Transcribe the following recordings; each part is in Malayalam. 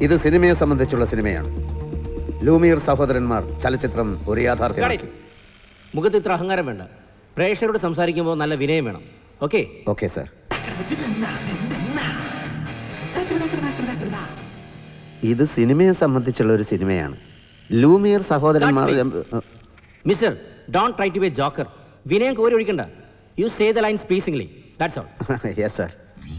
ഇത് സിനിമയെ സംബന്ധിച്ചുള്ള സിനിമയാണ് ലൂമിയർ സഹോദരന്മാർ ചലച്ചിത്രം ഒരു യാഥാർത്ഥ്യമാക്കി മുഖത്ത് ഇത്ര അഹങ്കാരം വേണ്ട പ്രേക്ഷകരോട് സംസാരിക്കുമ്പോൾ നല്ല വിനയം വേണം ഓക്കെ ഓക്കെ സാർ ഇത് സിനിമയെ സംബന്ധിച്ചുള്ള ഒരു സിനിമയാണ് ലൂമിയർ സഹോദരന്മാർ mister don't try to be a joker വിനയം കോരി ഒഴിക്കണ്ട you say the lines pleasingly that's all yes sir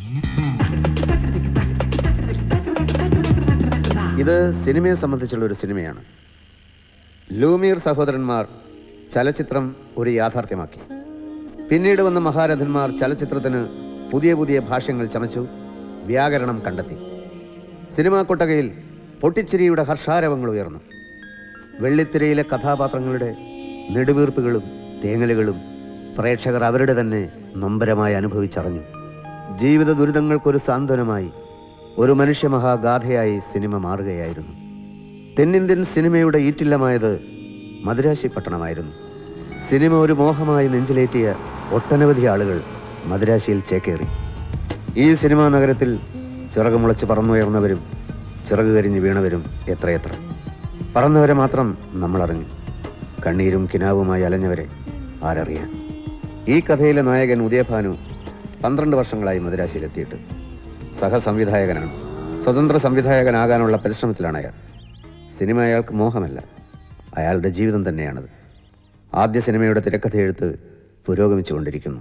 ഇത് സിനിമയെ സംബന്ധിച്ചുള്ള ഒരു സിനിമയാണ് ലൂമിയർ സഹോദരന്മാർ ചലച്ചിത്രം ഒരു യാഥാർത്ഥ്യമാക്കി പിന്നീട് വന്ന മഹാരഥന്മാർ ചലച്ചിത്രത്തിന് പുതിയ പുതിയ ഭാഷ്യങ്ങൾ ചമച്ചു വ്യാകരണം കണ്ടെത്തി സിനിമാ കൊട്ടകയിൽ പൊട്ടിച്ചിരിയുടെ ഹർഷാരവങ്ങൾ ഉയർന്നു വെള്ളിത്തിരയിലെ കഥാപാത്രങ്ങളുടെ നെടുവീർപ്പുകളും തേങ്ങലുകളും പ്രേക്ഷകർ അവരുടെ തന്നെ നൊമ്പരമായി അനുഭവിച്ചറിഞ്ഞു ജീവിത ദുരിതങ്ങൾക്കൊരു സാന്ത്വനമായി ഒരു മനുഷ്യ മഹാഗാഥയായി സിനിമ മാറുകയായിരുന്നു തെന്നിന്ത്യൻ സിനിമയുടെ ഈറ്റില്ലമായത് മദുരാശി പട്ടണമായിരുന്നു സിനിമ ഒരു മോഹമായി നെഞ്ചിലേറ്റിയ ഒട്ടനവധി ആളുകൾ മദുരാശിയിൽ ചേക്കേറി ഈ സിനിമാ നഗരത്തിൽ ചിറകുമുളച്ച് പറന്നുയർന്നവരും ചിറക് കരിഞ്ഞ് വീണവരും എത്രയെത്ര പറന്നവരെ മാത്രം നമ്മൾ അറിഞ്ഞു കണ്ണീരും കിനാവുമായി അലഞ്ഞവരെ ആരറിയാൻ ഈ കഥയിലെ നായകൻ ഉദയഭാനു പന്ത്രണ്ട് വർഷങ്ങളായി മദുരാശിയിലെത്തിയിട്ട് സഹസംവിധായകനാണ് സ്വതന്ത്ര സംവിധായകനാകാനുള്ള പരിശ്രമത്തിലാണ് അയാൾ സിനിമ അയാൾക്ക് മോഹമല്ല അയാളുടെ ജീവിതം തന്നെയാണത് ആദ്യ സിനിമയുടെ തിരക്കഥയെഴുത്ത് പുരോഗമിച്ചുകൊണ്ടിരിക്കുന്നു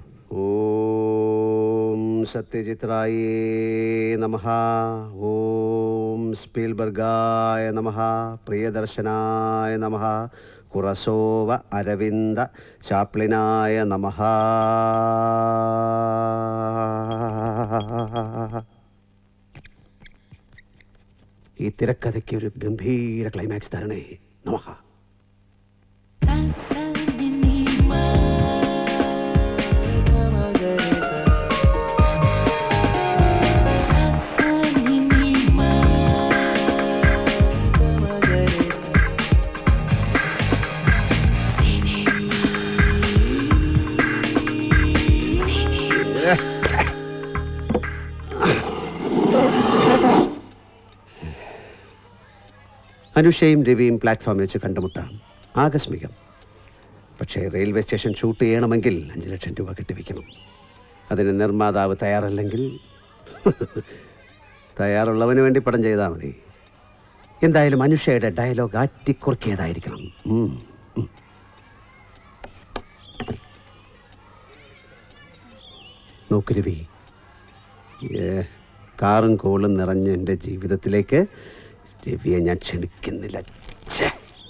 ഓം സത്യജിത്രായേ നമ ഓം സ്പീൽബർഗായ നമ പ്രിയദർശനായ നമ കുറസോവ അരവിന്ദ ചാപ്ലിനായ നമ ഈ തിരക്കഥയ്ക്ക് ഒരു ഗംഭീര ക്ലൈമാക്സ് തരണേ നമഃ അനുഷയും രവിയും പ്ലാറ്റ്ഫോമിൽ വെച്ച് കണ്ടുമുട്ടാം ആകസ്മികം പക്ഷേ റെയിൽവേ സ്റ്റേഷൻ ഷൂട്ട് ചെയ്യണമെങ്കിൽ അഞ്ച് ലക്ഷം രൂപ കെട്ടിവെക്കണം അതിന് നിർമ്മാതാവ് തയ്യാറല്ലെങ്കിൽ തയ്യാറുള്ളവന് വേണ്ടി പടം ചെയ്താൽ മതി എന്തായാലും അനുഷയുടെ ഡയലോഗ് ആറ്റിക്കുറുക്കിയതായിരിക്കണം ഉം, ഉം. നോക്ക് രവി ഏ, കാറും കോളും നിറഞ്ഞ എൻ്റെ ജീവിതത്തിലേക്ക് രവിയെ ഞാൻ ക്ഷണിക്കുന്നില്ല ഛേ.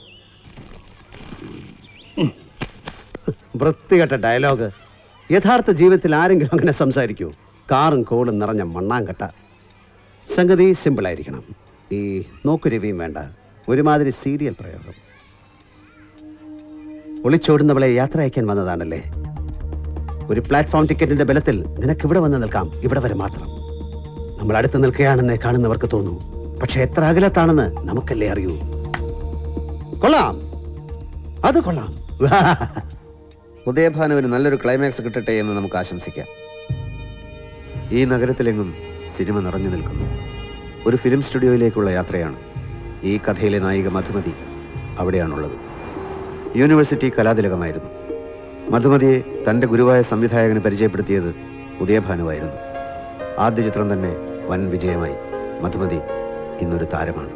ഉം. വൃത്തികെട്ട ഡയലോഗ് യഥാർത്ഥ ജീവിതത്തിൽ ആരെങ്കിലും അങ്ങനെ സംസാരിക്കൂ കാറും കോളും നിറഞ്ഞ മണ്ണാങ്കട്ട സംഗതി സിമ്പിളായിരിക്കണം ഈ നോക്കു രവിയും വേണ്ട ഒരുമാതിരി സീരിയൽ പ്രയോഗം ഒളിച്ചോടുന്നവളെ യാത്ര അയക്കാൻ വന്നതാണല്ലേ ഒരു പ്ലാറ്റ്ഫോം ടിക്കറ്റിന്റെ ബലത്തിൽ നിനക്ക് ഇവിടെ വന്ന് നിൽക്കാം ഇവിടെ വരെ മാത്രം നമ്മൾ അടുത്ത് നിൽക്കുകയാണെന്ന് കാണുന്നവർക്ക് തോന്നും പക്ഷെ എത്ര അകലത്താണെന്ന് നമുക്കല്ലേ അറിയൂ കൊള്ളാം അത് കൊള്ളാം ഉദയഭാനുവിന് നല്ലൊരു ക്ലൈമാക്സ് കിട്ടട്ടെ എന്ന് നമുക്ക് ആശംസിക്കാം ഈ നഗരത്തിലെങ്ങും സിനിമ നിറഞ്ഞു നിൽക്കുന്നു ഒരു ഫിലിം സ്റ്റുഡിയോയിലേക്കുള്ള യാത്രയാണ് ഈ കഥയിലെ നായിക മധുമതി അവിടെയാണുള്ളത് യൂണിവേഴ്സിറ്റി കലാതിലകമായിരുന്നു മധുമതിയെ തൻ്റെ ഗുരുവായ സംവിധായകന് പരിചയപ്പെടുത്തിയത് ഉദയഭാനുവായിരുന്നു ആദ്യ ചിത്രം തന്നെ വൻ വിജയമായി മധുമതി ഇന്നൊരു താരമാണ്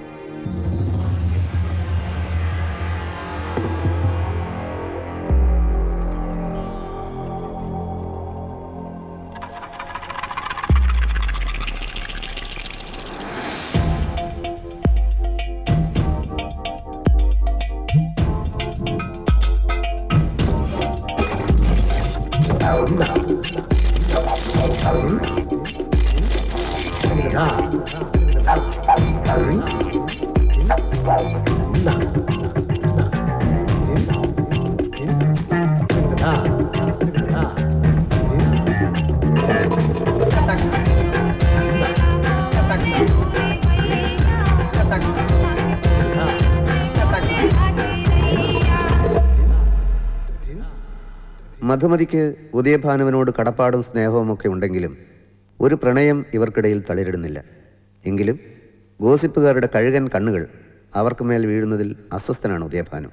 മധുമതിക്ക് ഉദയഭാനുവിനോട് കടപ്പാടും സ്നേഹവും ഒക്കെ ഉണ്ടെങ്കിലും ഒരു പ്രണയം ഇവർക്കിടയിൽ തളിരിടുന്നില്ല എങ്കിലും ഗോസിപ്പുകാരുടെ കഴുകൻ കണ്ണുകൾ അവർക്ക് മേൽ വീഴുന്നതിൽ അസ്വസ്ഥനാണ് ഉദയഭാനു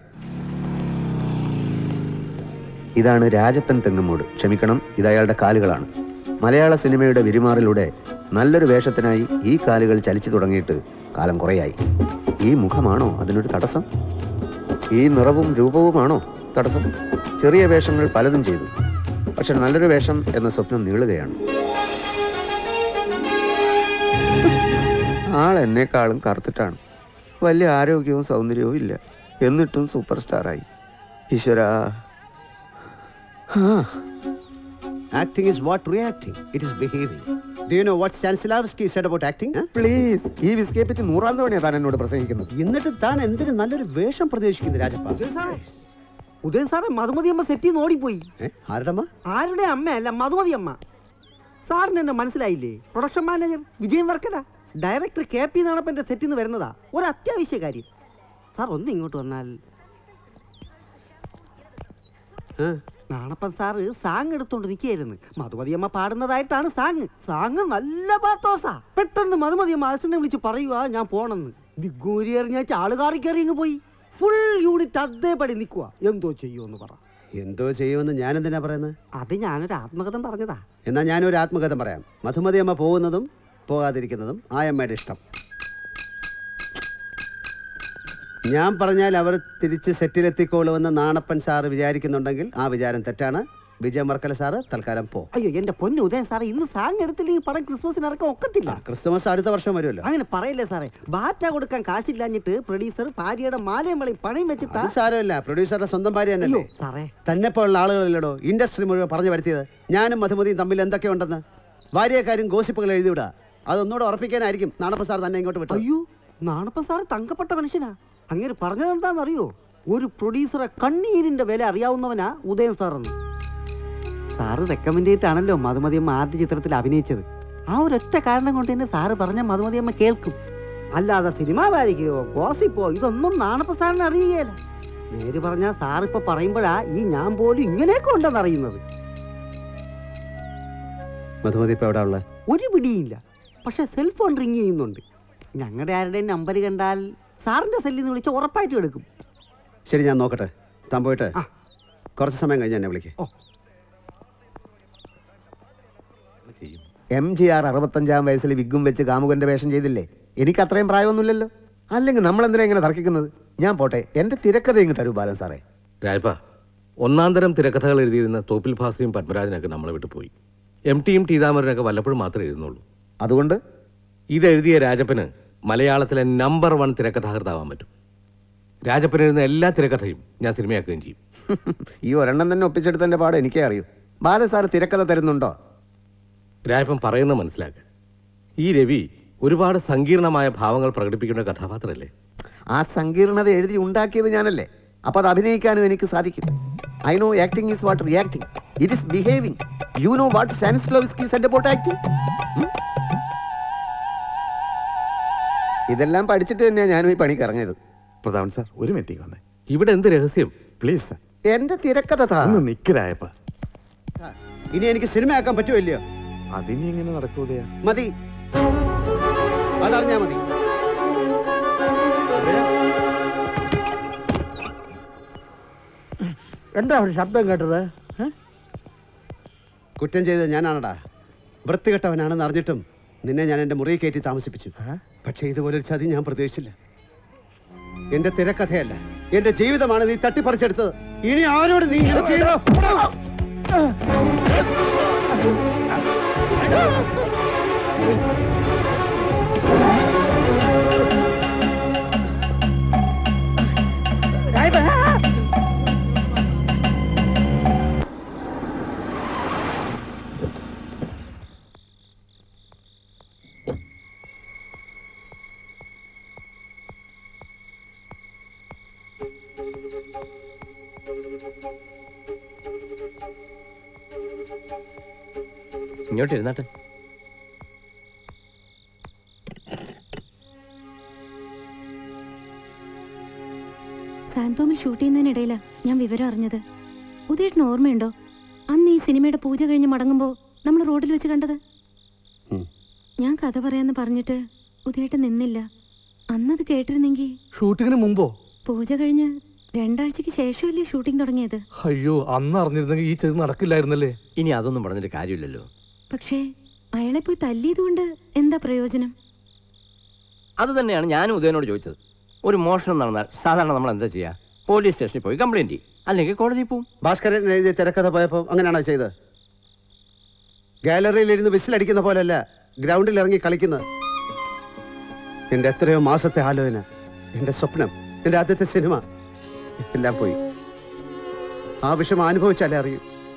ഇതാണ് രാജപ്പൻ തെങ്ങുമൂട് ക്ഷമിക്കണം ഇത് അയാളുടെ കാലുകളാണ് മലയാള സിനിമയുടെ വിരിമാറിലൂടെ നല്ലൊരു വേഷത്തിനായി ഈ കാലുകൾ ചലിച്ചു തുടങ്ങിയിട്ട് കാലം കുറയായി ഈ മുഖമാണോ അതിനൊരു തടസ്സം ഈ നിറവും രൂപവുമാണോ തടസ്സം ചെറിയ വേഷങ്ങൾ പലതും ചെയ്തു പക്ഷെ നല്ലൊരു വേഷം എന്ന സ്വപ്നം നീളുകയാണ് ആൾ എന്നെക്കാളും കറുത്തിട്ടാണ് വലിയ ആരോഗ്യവും സൗന്ദര്യവും ഇല്ല എന്നിട്ടും സൂപ്പർ സ്റ്റാറായി ഈശ്വരാ ആ Acting is what reacting. It is behaving. Do you know what Stanislavski said about acting? huh? Please ഈ ബിസ്കെ പറ്റി നൂറാം തവണയാണ് താൻ എന്നോട് പ്രസംഗിക്കുന്നത് എന്നിട്ട് താൻ എന്തിന് നല്ലൊരു വേഷം പ്രതീക്ഷിക്കുന്നു രാജപ്പ ഉദയൻ സാറേ ഉദയൻ സാറേ മധുമതി അമ്മ സെറ്റിൽ നിന്ന് ഓടിപ്പോയി ഏ? ആരുടെമ്മ ആരുടെ അമ്മയല്ല മധുമതി അമ്മ സാറിന് എന്നെ മനസ്സിലായില്ലേ production manager Vijayan Varkala director K P നാണപ്പന്റെ സെറ്റിൽ നിന്ന് വരുന്നതാ ഒരു അത്യാവശ്യ കാര്യം സാർ ഒന്ന് ഇങ്ങോട്ട് വന്നാൽ ആ, നാണപ്പൻ സാറ് സാങ് എടുത്തോണ്ട് നിൽക്കുകയായിരുന്നു മധുമതി അമ്മ പാടുന്നതായിട്ടാണ് സാങ് സാങ് നല്ല പാത്തോസാ പെട്ടെന്ന് മധുമതി അമ്മ അസിനെ വിളിച്ച് പറയുക ഞാൻ പോണെന്ന് ദിഗൂരി എറിഞ്ഞ ചാള് കാറി കയറി ഇങ്ങ് പോയി ഫുൾ യൂണിറ്റ് അതേപടി നിൽക്കുക എന്തോ ചെയ്യുമെന്ന് പറ എന്തോ ചെയ്യുമെന്ന് ഞാൻ എന്തിനാ പറയുന്നത് അത് ഞാനൊരു ആത്മകഥം പറഞ്ഞതാ എന്നാൽ ഞാനൊരു ആത്മകഥം പറയാം മധുമതി അമ്മ പോകുന്നതും പോകാതിരിക്കുന്നതും ആ അമ്മയുടെ ഇഷ്ടം ഞാൻ പറഞ്ഞാൽ അവർ തിരിച്ച് സെറ്റിലെത്തിക്കോളുമെന്ന് നാണപ്പൻ സാറ് വിചാരിക്കുന്നുണ്ടെങ്കിൽ ആ വിചാരം തെറ്റാണ് വിജയ മർക്കല സാറ് തൽക്കാലം പോ അയ്യോ എന്റെ പൊന്നു ഉദയൻ സാറേ ഇന്ന് സാങ് എടുത്തില്ലെങ്കിൽ പടം ക്രിസ്മസിന് ഇറക്കാൻ ഒക്കത്തില്ല ആ, ക്രിസ്തുമസ് അടുത്ത വർഷം വരുമല്ലോ അങ്ങനെ പറയല്ലേ സാറേ ബാറ്റ കൊടുക്കാൻ കാശില്ലാഞ്ഞിട്ട് പ്രൊഡ്യൂസർ ഭാര്യയുടെ മാലയും വളയും പണയം വെച്ചിട്ടാ അത് സാരമില്ല പ്രൊഡ്യൂസറുടെ സ്വന്തം ഭാര്യ അയ്യോ തന്നെയല്ലേ സാറേ തന്നെ പോലുള്ള ആളുകളില്ലടോ ഇൻഡസ്ട്രി മുഴുവൻ പറഞ്ഞു വരുത്തിയത് ഞാനും മധുമതിയും തമ്മിൽ എന്തൊക്കെയുണ്ടെന്ന് ഭാര്യക്കാരും ഗോസിപ്പുകൾ എഴുതിവിടുക അതൊന്നുകൂടെ ഉറപ്പിക്കാനായിരിക്കും നാണപ്പ സാർ തന്നെ ഇങ്ങോട്ട് വിട്ടത് അയ്യോ നാണപ്പൻ സാറ് തങ്കപ്പെട്ട മനുഷ്യനാ അങ്ങനെ പറഞ്ഞത് എന്താണെന്നറിയോ ഒരു പ്രൊഡ്യൂസറെ കണ്ണീരിന്റെ വില അറിയാവുന്നവനാ ഉദയൻ സാറെന്ന് സാറ് റെക്കമെൻഡ് ചെയ്തിട്ടാണല്ലോ മധുമതിയമ്മ ആദ്യ ചിത്രത്തിൽ അഭിനയിച്ചത് ആ ഒരൊറ്റ കാരണം കൊണ്ട് തന്നെ സാറ് പറഞ്ഞ മധുമതിയമ്മ കേൾക്കും അല്ലാതെ സിനിമ വാരികയോ ഗോസിപ്പോ ഇതൊന്നും നാണപ്പ സാറിന് അറിയുകയില്ല നേര് പറഞ്ഞാൽ സാറിപ്പോ പറയുമ്പോഴാ ഈ ഞാൻ പോലും ഇങ്ങനെയൊക്കെ ഉണ്ടെന്ന് അറിയുന്നത് മധുമതി ഇപ്പൊ എവിടെ ഉള്ളത് ഒരു പിടിയില്ല പക്ഷെ സെൽഫോൺ റിങ് ചെയ്യുന്നുണ്ട് ഞങ്ങളുടെ ആരുടെയും നമ്പർ കണ്ടാൽ സാറിന്റെ സെല്ലിൽ നിന്ന് വിളിച്ച് ഉറപ്പായിട്ടും എടുക്കും ശരി ഞാൻ നോക്കട്ടെ താൻ പോയിട്ട് ആ. കുറച്ച് സമയം കഴിഞ്ഞ് എന്നെ വിളിക്കേ ഓ എം ജി ആർ അറുപത്തഞ്ചാം വയസ്സിൽ വിഗും വെച്ച് കാമുകന്റെ വേഷം ചെയ്തില്ലേ എനിക്ക് അത്രയും പ്രായമൊന്നുമില്ലല്ലോ അല്ലെങ്കിൽ നമ്മൾ എന്തിനാ ഇങ്ങനെ തർക്കിക്കുന്നത് ഞാൻ പോട്ടെ എന്റെ തിരക്കഥ ഇങ്ങ് തരൂ ബാലൻ സാറേ രാജപ്പ ഒന്നാം തരം തിരക്കഥകൾ എഴുതിയിരുന്ന തോപ്പിൽ ഭാസിയും പത്മരാജനൊക്കെ നമ്മളെ വിട്ടു പോയി എം ടിയും ടീതാമരനൊക്കെ വല്ലപ്പോഴും മാത്രമേ എഴുതുന്നുള്ളൂ അതുകൊണ്ട് ഇതെഴുതിയ രാജപ്പന് മലയാളത്തിലെ നമ്പർ വൺ തിരക്കഥാകൃതാവാൻ പറ്റും രാജപ്പൻ എഴുതുന്ന എല്ലാ തിരക്കഥയും ഞാൻ സിനിമയാക്കുകയും ചെയ്യും ഈ ഒരെണ്ണം തന്നെ ഒപ്പിച്ചെടുത്തതിന്റെ പാട് എനിക്കേ അറിയൂ ബാലൻ സാർ തിരക്കഥ തരുന്നുണ്ടോ രാജപ്പൻ പറയുന്നത് മനസ്സിലാക്കുക ഈ രവി ഒരുപാട് സങ്കീർണമായ ഭാവങ്ങൾ പ്രകടിപ്പിക്കേണ്ട കഥാപാത്രമല്ലേ ആ സങ്കീർണത എഴുതി ഉണ്ടാക്കിയത് ഞാനല്ലേ അപ്പൊ അത് അഭിനയിക്കാനും എനിക്ക് സാധിക്കും I know acting is what reacting it is behaving you know what Stanislavski said about acting ഇതെല്ലാം പഠിച്ചിട്ട് തന്നെയാണ് ഞാനും ഈ പണിക്ക് ഇറങ്ങിയത് പ്രധാൻ സാർ ഒരു മിനിറ്റ് വന്നേ ഇവിടെ എന്ത് രഹസ്യം പ്ലീസ് സാർ എന്റെ തിരക്കഥ താ. ഒന്ന് നിക്കരായപ്പ ഇനി എനിക്ക് സിനിമയാക്കാൻ പറ്റുമോ ഇല്ലയോ അതിനി എങ്ങനെ നടക്കൂതയാ മതി അതറിഞ്ഞാ മതി എന്താ ഒരു ശബ്ദം കേട്ടത് ഏ? കുറ്റം ചെയ്തത് ഞാനാണടാ വൃത്തികെട്ടവനാണെന്ന് അറിഞ്ഞിട്ടും നിന്നെ ഞാൻ എൻ്റെ മുറിയിൽ കയറ്റി താമസിപ്പിച്ചു പക്ഷേ ഇതുപോലൊരു ചതി ഞാൻ പ്രതീക്ഷിച്ചില്ല എന്റെ തിരക്കഥയല്ല എന്റെ ജീവിതമാണ് നീ തട്ടിപ്പറിച്ചെടുത്തത് ഇനി ആരോട് നീ ഇങ്ങനെ ചെയ്തോ ഇങ്ങോട്ട് ഇരുന്നാട്ടെ സാന്തോമിൽ ഷൂട്ട് ചെയ്യുന്നതിനിടയിലാ ഞാൻ വിവരം അറിഞ്ഞത് ഉദയേട്ടന് ഓർമ്മയുണ്ടോ അന്ന് ഈ സിനിമയുടെ പൂജ കഴിഞ്ഞ് മടങ്ങുമ്പോൾ നമ്മൾ റോഡിൽ വെച്ച് കണ്ടത് ഉം. ഞാൻ കഥ പറയാന്ന് പറഞ്ഞിട്ട് ഉദയേട്ടൻ നിന്നില്ല അന്നത് കേട്ടിരുന്നെങ്കിൽ ഷൂട്ടിങ്ങിന് മുമ്പോ പൂജ കഴിഞ്ഞ് രണ്ടാഴ്ചക്ക് ശേഷമല്ലേ ഷൂട്ടിംഗ് തുടങ്ങിയത് അയ്യോ അന്ന് അറിഞ്ഞിരുന്നെങ്കിൽ ഈ ചെയ്ത് നടക്കില്ലായിരുന്നല്ലേ ഇനി അതൊന്നും പറഞ്ഞിട്ട് കാര്യമില്ലല്ലോ പക്ഷേ അയാളെ പോയി തല്ലിയതുകൊണ്ട് എന്താ പ്രയോജനം അത് തന്നെയാണ് ഞാനും ഉദയനോട് ചോദിച്ചത് ഒരു മോഷണം നടന്നാൽ സാധാരണ നമ്മൾ എന്താ ചെയ്യുക പോലീസ് സ്റ്റേഷനിൽ പോയി കംപ്ലൈന്റ് ചെയ്യും അല്ലെങ്കിൽ കോടതിയിൽ പോവും ഭാസ്കരൻ എഴുതിയ തിരക്കഥ പോയപ്പോൾ അങ്ങനെയാണോ ചെയ്തത് ഗാലറിയിൽ ഇരുന്ന് വിസിലടിക്കുന്ന പോലെയല്ല ഗ്രൗണ്ടിൽ ഇറങ്ങി കളിക്കുന്നത് എൻ്റെ എത്രയോ മാസത്തെ ആലോചന എൻ്റെ സ്വപ്നം എൻ്റെ ആദ്യത്തെ സിനിമ എല്ലാം പോയി ആ വിഷമം അനുഭവിച്ചാലേ അറിയൂ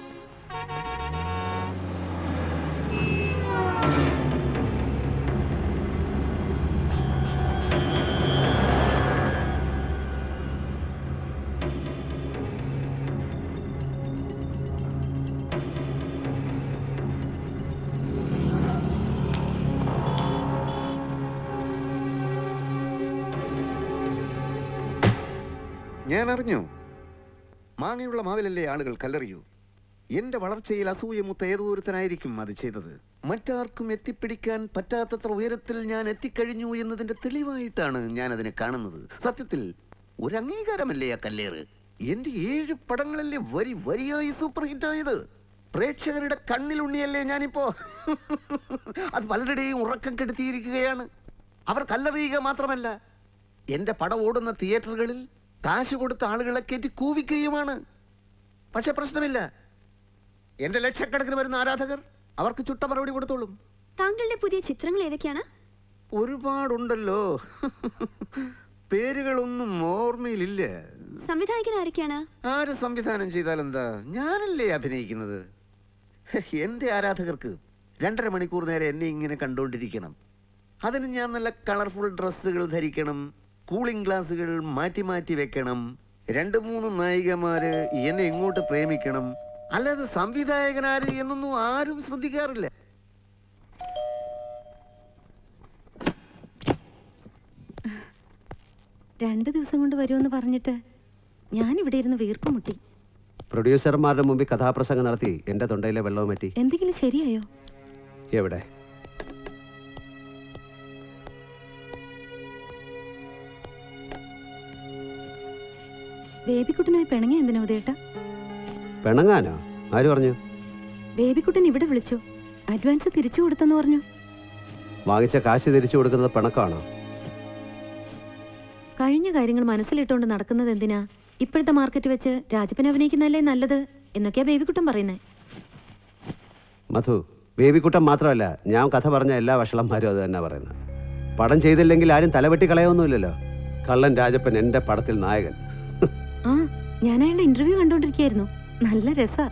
ഞാൻ അറിഞ്ഞു മാങ്ങയുള്ള മാവിലല്ലേ ആളുകൾ കല്ലെറിയൂ എന്റെ വളർച്ചയിൽ അസൂയമുത്ത ഏതോ ഒരുത്തനായിരിക്കും അത് ചെയ്തത് മറ്റാർക്കും എത്തിപ്പിടിക്കാൻ പറ്റാത്തത്ര ഉയരത്തിൽ ഞാൻ എത്തിക്കഴിഞ്ഞു എന്നതിന്റെ തെളിവായിട്ടാണ് ഞാൻ അതിനെ കാണുന്നത് സത്യത്തിൽ ഒരു അംഗീകാരമല്ലേ ആ കല്ലേറ് എന്റെ ഏഴ് പടങ്ങളല്ലേ വരി വരിയായി സൂപ്പർ ഹിറ്റ് ആയത് പ്രേക്ഷകരുടെ കണ്ണിലുണ്ണിയല്ലേ ഞാനിപ്പോ അത് പലരുടെയും ഉറക്കം കെടുത്തിയിരിക്കുകയാണ് അവർ കല്ലെറിയുക മാത്രമല്ല എന്റെ പടം ഓടുന്ന തിയേറ്ററുകളിൽ കാശ് കൊടുത്ത ആളുകളെ കയറ്റി കൂവിക്കുകയുമാണ് പക്ഷെ പ്രശ്നമില്ല എന്റെ ലക്ഷക്കണക്കിന് വരുന്ന ആരാധകർ അവർക്ക് ചുട്ട മറുപടി കൊടുത്തോളും താങ്കളുടെ പുതിയ ചിത്രങ്ങൾ ഏതൊക്കെയാണ് ഒരുപാടുണ്ടല്ലോ പേരുകളൊന്നും ഓർമ്മയിലില്ല സംവിധായകൻ ആരൊക്കെയാണ് ആര് സംവിധാനം ചെയ്താൽ എന്താ ഞാനല്ലേ അഭിനയിക്കുന്നത് എന്റെ ആരാധകർക്ക് രണ്ടര മണിക്കൂർ നേരെ എന്നെ ഇങ്ങനെ കണ്ടുകൊണ്ടിരിക്കണം അതിന് ഞാൻ നല്ല കളർഫുൾ ഡ്രസ്സുകൾ ധരിക്കണം കൂളിംഗ് ഗ്ലാസുകൾ മാറ്റി മാറ്റി വെക്കണം രണ്ട് മൂന്ന് നായികമാര് എന്നെ ഇങ്ങോട്ട് പ്രേമിക്കണം അല്ലാതെ സംവിധായകനാര് എന്നൊന്നും ആരും ശ്രദ്ധിക്കാറില്ല രണ്ട് ദിവസം കൊണ്ട് വരുമെന്ന് പറഞ്ഞിട്ട് ഞാൻ ഇവിടെ ഇരുന്ന് വീർപ്പ് മുട്ടി പ്രൊഡ്യൂസർമാരുടെ മുമ്പിൽ കഥാപ്രസംഗം നടത്തി എൻ്റെ തൊണ്ടയിലെ വെള്ളവും പറ്റി എന്തെങ്കിലും ശരിയായോ എവിടെ ബേബിക്കുട്ടനുമായി പിണങ്ങി എന്തിനാ ഉദയേട്ടാ പിണങ്ങാനോ ആര് പറഞ്ഞു ബേബിക്കുട്ടൻ ഇവിടെ വിളിച്ചു അഡ്വാൻസ് തിരിച്ചു കൊടുത്തെന്ന് പറഞ്ഞു വാങ്ങിച്ച കാശ് തിരിച്ചു കൊടുക്കുന്നത് പിണക്കാണോ കഴിഞ്ഞ കാര്യങ്ങൾ മനസ്സിലിട്ടുകൊണ്ട് നടക്കുന്നത് എന്തിനാ ഇപ്പോഴത്തെ മാർക്കറ്റ് വെച്ച് രാജപ്പൻ അഭിനയിക്കുന്നതല്ലേ നല്ലത് എന്നൊക്കെയാ ബേബിക്കുട്ടൻ പറയുന്നേ മധു ബേബിക്കുട്ടൻ മാത്രമല്ല ഞാൻ കഥ പറഞ്ഞ എല്ലാ വഷളന്മാരും അത് തന്നെ പറയുന്നത് പടം ചെയ്തില്ലെങ്കിൽ ആരും തലവെട്ടി കളയൊന്നുമില്ലല്ലോ കള്ളൻ രാജപ്പൻ എൻ്റെ പടത്തിൽ നായകൻ ആ ഞാൻ അയാളുടെ ഇന്റർവ്യൂ കണ്ടോണ്ടിരിക്കായിരുന്നു നല്ല രസാ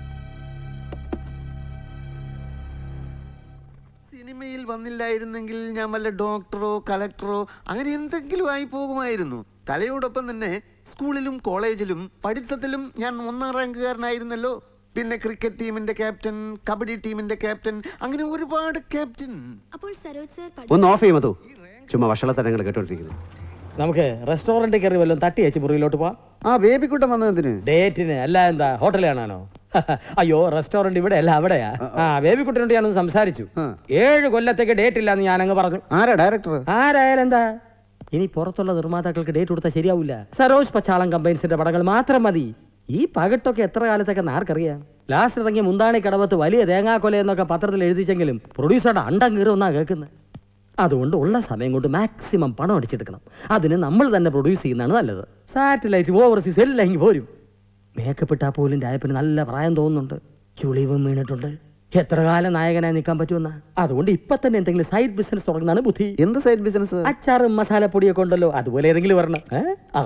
സിനിമയിൽ വന്നില്ലായിരുന്നെങ്കിൽ ഞാൻ വല്ല ഡോക്ടറോ കലക്ടറോ അങ്ങനെ എന്തെങ്കിലും ആയി പോകുമായിരുന്നു കലയോടൊപ്പം തന്നെ സ്കൂളിലും കോളേജിലും പഠിത്തത്തിലും ഞാൻ ഒന്നാം റാങ്കുകാരനായിരുന്നല്ലോ പിന്നെ ക്രിക്കറ്റ് ടീമിന്റെ ക്യാപ്റ്റൻ കബഡി ടീമിന്റെ ക്യാപ്റ്റൻ അങ്ങനെ ഒരുപാട് ക്യാപ്റ്റൻ അപ്പോൾ സരോജ് സർ ഒന്ന് ഓഫ് ചെയ്യും മധു ചുമ്മാ വഷളത്തരങ്ങൾ കേട്ടോണ്ടിരിക്കുന്നു നമുക്ക് റെസ്റ്റോറൻറ്റിൽ കയറി വല്ലതും തട്ടി വെച്ച് മുറിയിലോട്ട് പോവാം ആ ബേബിക്കുട്ടൻ വന്നതിന് ഡേറ്റിന് അല്ല എന്താ ഹോട്ടൽ കാണാനോ അയ്യോ റെസ്റ്റോറന്റ് ഇവിടെ അല്ല അവിടെയാ ആ ബേബി കുട്ടിനോട് ഞാനൊന്ന് സംസാരിച്ചു ഏഴ് കൊല്ലത്തേക്ക് ഡേറ്റ് ഇല്ലാന്ന് ഞാൻ അങ്ങ് പറഞ്ഞു ആരാ ഡയറക്ടർ ആരായാലും എന്താ ഇനി പുറത്തുള്ള നിർമ്മാതാക്കൾക്ക് ഡേറ്റ് കൊടുത്താൽ ശരിയാവില്ല സരോജ് പച്ചാളം കമ്പൈൻസിന്റെ പടങ്ങൾ മാത്രം മതി ഈ പകട്ടൊക്കെ എത്ര കാലത്തൊക്കെ ആർക്കറിയാം ലാസ്റ്റ് ഇറങ്ങിയ മുന്താണി കടവത്ത് വലിയ തേങ്ങാക്കൊല എന്നൊക്കെ പത്രത്തിൽ എഴുതിച്ചെങ്കിലും പ്രൊഡ്യൂസറുടെ അണ്ടം കീറുമെന്നാ കേൾക്കുന്നത് അതുകൊണ്ട് ഉള്ള സമയം കൊണ്ട് മാക്സിമം പണം അടിച്ചെടുക്കണം അതിന് നമ്മൾ തന്നെ പ്രൊഡ്യൂസ് ചെയ്യുന്നതാണ് നല്ലത് സാറ്റലൈറ്റ് ഓവർസീസ് എല്ലാം ഇങ്ങ് പോരും മേക്കപ്പ് ഇട്ടാ പോലും രായപ്പന് നല്ല പ്രായം തോന്നുന്നുണ്ട് ചുളിവും വീണിട്ടുണ്ട് എത്ര കാലം നായകനായി നിൽക്കാൻ പറ്റുമെന്ന അതുകൊണ്ട് ഇപ്പൊ തന്നെ എന്തെങ്കിലും സൈഡ് ബിസിനസ് തുടങ്ങുന്നതാണ് ബുദ്ധി എന്ത് സൈഡ് ബിസിനസ് അച്ചാറും മസാലപ്പൊടിയൊക്കെ ഉണ്ടല്ലോ അതുപോലെ ഏതെങ്കിലും വരണം ഏ? ആ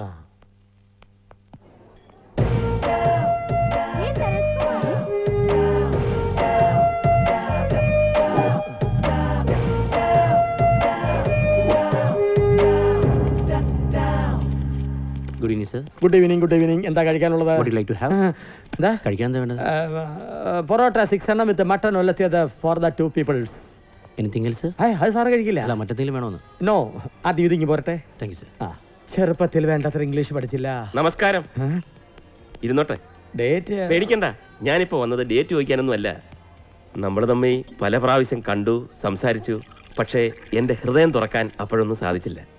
good evening sir good evening good evening എന്താ കഴിക്കാനുള്ളത് What do you like to have? ആ, എന്താ കഴിക്കാൻ എന്താ വേണ്ടത് പൊറോട്ട സിക്സ് എണ്ണം വിത്ത് മട്ടൺ ഒല്ലത്തിയത് for the two peoples anything else അത് സാറ് കഴിക്കില്ല അല്ല മറ്റെന്തെങ്കിലും വേണോന്ന് നോ ആദ്യം ഇതിങ്ങി പോരട്ടെ താങ്ക് യു സർ ആ ചെറുപ്പത്തിൽ വേണ്ടത്ര ഇംഗ്ലീഷ് പഠിച്ചില്ല നമസ്കാരം ഇരുന്നോട്ടെ ഡേറ്റ് പേടിക്കണ്ട ഞാനിപ്പോ വന്നത് ഡേറ്റ് ചോദിക്കാനൊന്നും അല്ല നമ്മൾ തമ്മിൽ പല പ്രാവശ്യം കണ്ടു സംസാരിച്ചു പക്ഷേ എൻ്റെ ഹൃദയം തുറക്കാൻ അപ്പോഴൊന്നും സാധിച്ചില്ല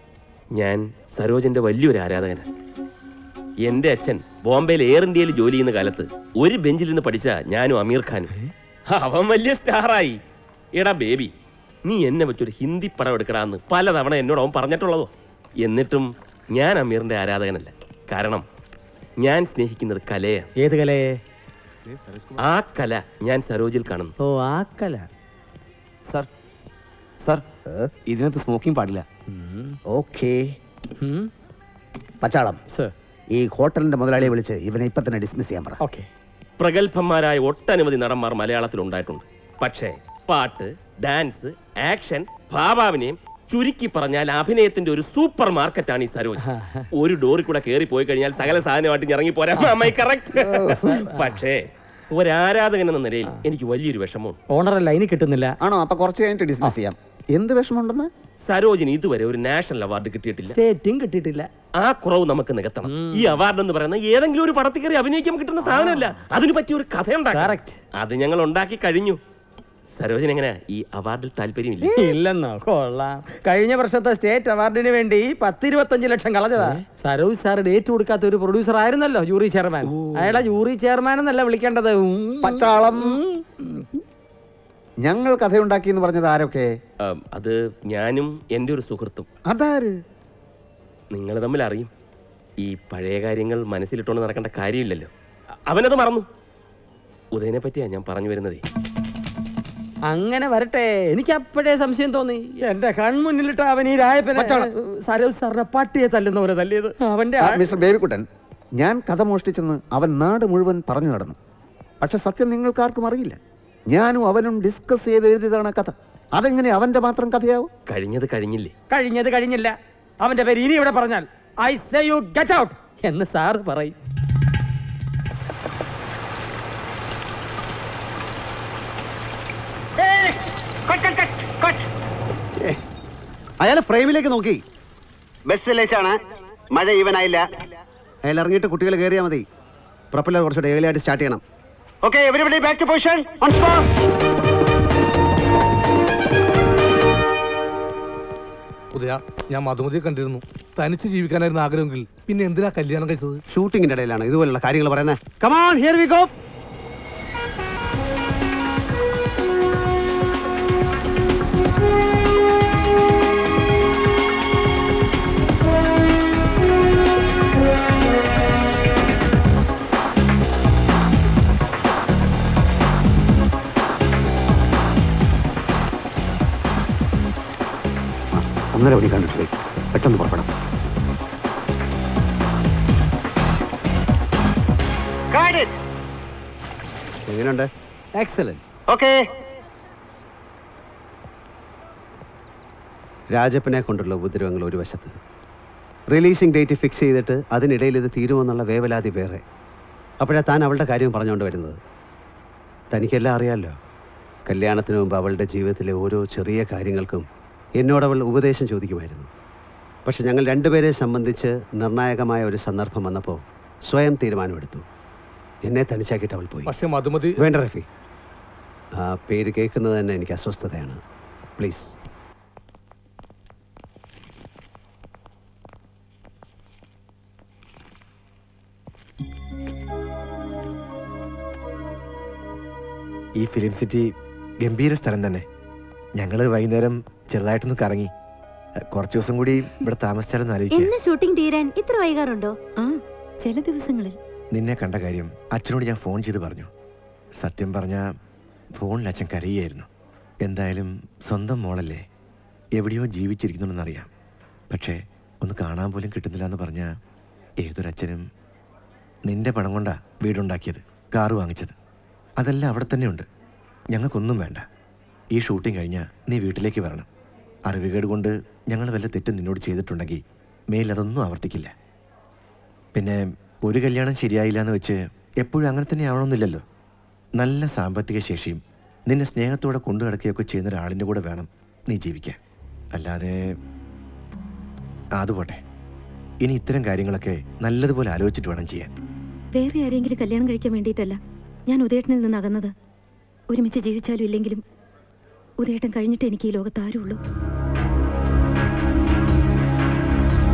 ഞാൻ സരോജന്റെ വലിയൊരു ആരാധകനാണ് എന്റെ അച്ഛൻ ബോംബെയിൽ എയർ ഇന്ത്യയിൽ ജോലി ചെയ്യുന്ന കാലത്ത് ഒരു ബെഞ്ചിൽ നിന്ന് പഠിച്ച ഞാനും അമീർ ഖാനും അവൻ വലിയ സ്റ്റാറായി എടാ ബേബി നീ എന്നെ വെച്ചൊരു ഹിന്ദി പടം എടുക്കടാന്ന് പലതവണ എന്നോട് അവൻ പറഞ്ഞിട്ടുള്ളതോ എന്നിട്ടും ഞാൻ അമീറിന്റെ ആരാധകനല്ല കാരണം ഞാൻ സ്നേഹിക്കുന്നത് കലയാണ് ഏത് കലയെ ആ കല ഞാൻ സരോജിൽ കാണുന്നു ഓ ആ കല സാർ സാർ ഇതിനകത്ത് സ്മോക്കിംഗ് പാടില്ല ഓക്കേ പച്ചാളം ഈ ഹോട്ടലിന്റെ മുതലാളിയെ വിളിച്ച് ഇവനെ ഇപ്പൊ തന്നെ ഡിസ്മിസ് ചെയ്യാൻ പറ ഓക്കെ പ്രഗത്ഭന്മാരായ ഒട്ടനവധി നടന്മാർ മലയാളത്തിൽ ഉണ്ടായിട്ടുണ്ട് പക്ഷേ പാട്ട് ഡാൻസ് ആക്ഷൻ ഭാവാഭിനയം ചുരുക്കി പറഞ്ഞാൽ അഭിനയത്തിന്റെ ഒരു സൂപ്പർ മാർക്കറ്റാണ് ഈ സരോജ് ഒരു ഡോറിൽ കൂടെ കയറി പോയി കഴിഞ്ഞാൽ സകല സാധനമായിട്ട് ഇറങ്ങി പോരാ കറക്റ്റ് പക്ഷേ ഒരാരാധകൻ എന്ന നിലയിൽ എനിക്ക് വലിയൊരു വിഷമമുണ്ട് ഓണർ ലൈനിൽ കിട്ടുന്നില്ല ആണോ അപ്പൊ കുറച്ച് കഴിഞ്ഞിട്ട് ഡിസ്മിസ് ചെയ്യാം എന്ത് വിഷമമുണ്ടെന്ന് സരോജിന് ഇതുവരെ ഒരു നാഷണൽ അവാർഡ് കിട്ടിയിട്ടില്ല സ്റ്റേറ്റും കിട്ടിയിട്ടില്ല ആ കുറവ് നമുക്ക് നികത്തണം ഈ അവാർഡ് എന്ന് പറയുന്നത് ഏതെങ്കിലും ഒരു പടത്തിൽ കയറി അഭിനയിക്കാൻ കിട്ടുന്ന സാധനമല്ല അതിന് പറ്റിയ ഒരു കഥയുണ്ടാക്കാം അത് ഞങ്ങൾ ഉണ്ടാക്കി കഴിഞ്ഞു സരോജൻ എങ്ങനെയാ ഈ അവാർഡിൽ താല്പര്യമില്ല ഇല്ലെന്നോ കൊള്ളാം കഴിഞ്ഞ വർഷത്തെ സ്റ്റേറ്റ് അവാർഡിന് വേണ്ടി പത്തിരുപത്തഞ്ച് ലക്ഷം കളഞ്ഞതാ സരോജ് സാർ ഡേറ്റ് കൊടുക്കാത്ത ഒരു പ്രൊഡ്യൂസർ ആയിരുന്നല്ലോ ജൂറി ചെയർമാൻ അയാളെ ജൂറി ചെയർമാൻ എന്നല്ല വിളിക്കേണ്ടത് ഉം. പച്ചാളം ഞങ്ങൾ കഥയുണ്ടാക്കി എന്ന് പറഞ്ഞത് ആരൊക്കെ ആം, അത് ഞാനും എൻ്റെ ഒരു സുഹൃത്തും അതാര് നിങ്ങൾ തമ്മിൽ അറിയും ഈ പഴയ കാര്യങ്ങൾ മനസ്സിലിട്ടുകൊണ്ട് നടക്കേണ്ട കാര്യമില്ലല്ലോ അ- അവനത് മറന്നു ഉദയനെ പറ്റിയാ ഞാൻ പറഞ്ഞു വരുന്നതേ അങ്ങനെ വരട്ടെ എനിക്ക് അപ്പോഴേ സംശയം തോന്നി എന്റെ കൺമുന്നിലിട്ട് അവൻ ഈ രായപ്പനെ സരോജ് സാറിന്റെ പട്ടിയെ തല്ലുന്നവരെ തല്ലിയത് അവന്റെ ആ, ആ- മിസ്റ്റർ ബേബിക്കുട്ടൻ ഞാൻ കഥ മോഷ്ടിച്ചെന്ന് അവൻ നാട് മുഴുവൻ പറഞ്ഞു നടന്നു പക്ഷെ സത്യം നിങ്ങൾക്കാർക്കും അറിയില്ല ഞാനും അവനും ഡിസ്കസ് ചെയ്ത് എഴുതിയതാണ് ആ കഥ അതെങ്ങനെ അവന്റെ മാത്രം കഥയാവും കഴിഞ്ഞത് കഴിഞ്ഞില്ലേ കഴിഞ്ഞത് കഴിഞ്ഞില്ല അവന്റെ പേര് ഇനി ഇവിടെ പറഞ്ഞാൽ I say you get out എന്ന് സാറ് പറയും അയാൾ ഫ്രെയിമിലേക്ക് നോക്കി ബസ് ലേറ്റാണ് മഴ ഈവനായില്ല അയാൾ ഇറങ്ങിയിട്ട് കുട്ടികൾ കയറിയാൽ മതി പ്രൊപ്പല്ലർ കുറച്ചുകൂടെ ഏളിയായിട്ട് സ്റ്റാർട്ട് ചെയ്യണം okay everybody back to position Udaya ഞാൻ മധുമതിയെ കണ്ടിരുന്നു തനിച്ച് ജീവിക്കാനായിരുന്നു ആഗ്രഹമെങ്കിൽ പിന്നെ എന്തിനാ കല്യാണം കഴിച്ചത് ഷൂട്ടിങ്ങിന്റെ ഇടയിലാണ് ഇതുപോലുള്ള കാര്യങ്ങൾ പറയുന്നത് കമാൺ ഹിയർ വി ഗോ ഒന്നര മണി കണ്ടിട്ട് പോയി പെട്ടെന്ന് പുറപ്പെടാം എങ്ങനെയുണ്ട് എക്സലന്റ് ഓക്കെ രാജപ്പനെ കൊണ്ടുള്ള ഉപദ്രവങ്ങൾ ഒരു വശത്ത് റിലീസിംഗ് ഡേറ്റ് ഫിക്സ് ചെയ്തിട്ട് അതിനിടയിൽ ഇത് തീരുമെന്നുള്ള വേവലാതി വേറെ അപ്പോഴാ താൻ അവളുടെ കാര്യം പറഞ്ഞുകൊണ്ട് വരുന്നത് തനിക്കെല്ലാം അറിയാമല്ലോ കല്യാണത്തിന് മുമ്പ് അവളുടെ ജീവിതത്തിലെ ഓരോ ചെറിയ കാര്യങ്ങൾക്കും എന്നോട് അവൾ ഉപദേശം ചോദിക്കുമായിരുന്നു പക്ഷെ ഞങ്ങൾ രണ്ടുപേരെ സംബന്ധിച്ച് നിർണായകമായ ഒരു സന്ദർഭം വന്നപ്പോൾ സ്വയം തീരുമാനമെടുത്തു എന്നെ തനിച്ചാക്കിയിട്ട് അവൾ പോയി പക്ഷെ മധുമതി വേണ്ട റഫി ആ പേര് കേൾക്കുന്നത് തന്നെ എനിക്ക് അസ്വസ്ഥതയാണ് പ്ലീസ് ഈ ഫിലിം സിറ്റി ഗംഭീര സ്ഥലം തന്നെ ഞങ്ങൾ വൈകുന്നേരം ചെറുതായിട്ടൊന്ന് കറങ്ങി അഹ് കുറച്ച് ദിവസം കൂടി ഇവിടെ താമസിച്ചാലെന്ന് ആലോചിക്കുക എന്ന് ഷൂട്ടിംഗ് തീരാൻ ഇത്ര വൈകാറുണ്ടോ ആ ചില ദിവസങ്ങളിൽ നിന്നെ കണ്ട കാര്യം അച്ഛനോട് ഞാൻ ഫോൺ ചെയ്ത് പറഞ്ഞു സത്യം പറഞ്ഞ ഫോണിൽ അച്ഛൻ കരയുകയായിരുന്നു എന്തായാലും സ്വന്തം മോളല്ലേ എവിടെയോ ജീവിച്ചിരിക്കുന്നുണ്ടെന്നറിയാം പക്ഷേ ഒന്ന് കാണാൻ പോലും കിട്ടുന്നില്ല എന്ന് പറഞ്ഞ ഏതൊരച്ഛനും നിന്റെ പണം കൊണ്ടാ വീടുണ്ടാക്കിയത് കാറ് വാങ്ങിച്ചത് അതെല്ലാം അവിടെ തന്നെയുണ്ട് ഞങ്ങൾക്കൊന്നും വേണ്ട ഈ ഷൂട്ടിംഗ് കഴിഞ്ഞാൽ നീ വീട്ടിലേക്ക് വരണം അറിവുകേട് കൊണ്ട് ഞങ്ങൾ വല്ല തെറ്റും നിന്നോട് ചെയ്തിട്ടുണ്ടെങ്കിൽ മേൽ അതൊന്നും ആവർത്തിക്കില്ല പിന്നെ ഒരു കല്യാണം ശരിയായില്ല എന്ന് വെച്ച് എപ്പോഴും അങ്ങനെ തന്നെ ആവണമെന്നില്ലല്ലോ നല്ല സാമ്പത്തിക ശേഷിയും നിന്നെ സ്നേഹത്തോടെ കൊണ്ടു നടക്കുകയൊക്കെ ചെയ്യുന്ന ഒരാളിൻ്റെ കൂടെ വേണം നീ ജീവിക്കാൻ അല്ലാതെ ആ, അതുപോട്ടെ ഇനി ഇത്തരം കാര്യങ്ങളൊക്കെ നല്ലതുപോലെ ആലോചിച്ചിട്ട് വേണം ചെയ്യാൻ വേറെ ആരെങ്കിലും കല്യാണം കഴിക്കാൻ വേണ്ടിയിട്ടല്ല ഞാൻ ഉദയേട്ടനിൽ നിന്ന് അകന്നത് ഒരുമിച്ച് ജീവിച്ചാലും ഇല്ലെങ്കിലും ഉദയേട്ടൻ കഴിഞ്ഞിട്ട് എനിക്ക് ഈ ലോകത്ത് ആരുള്ളൂ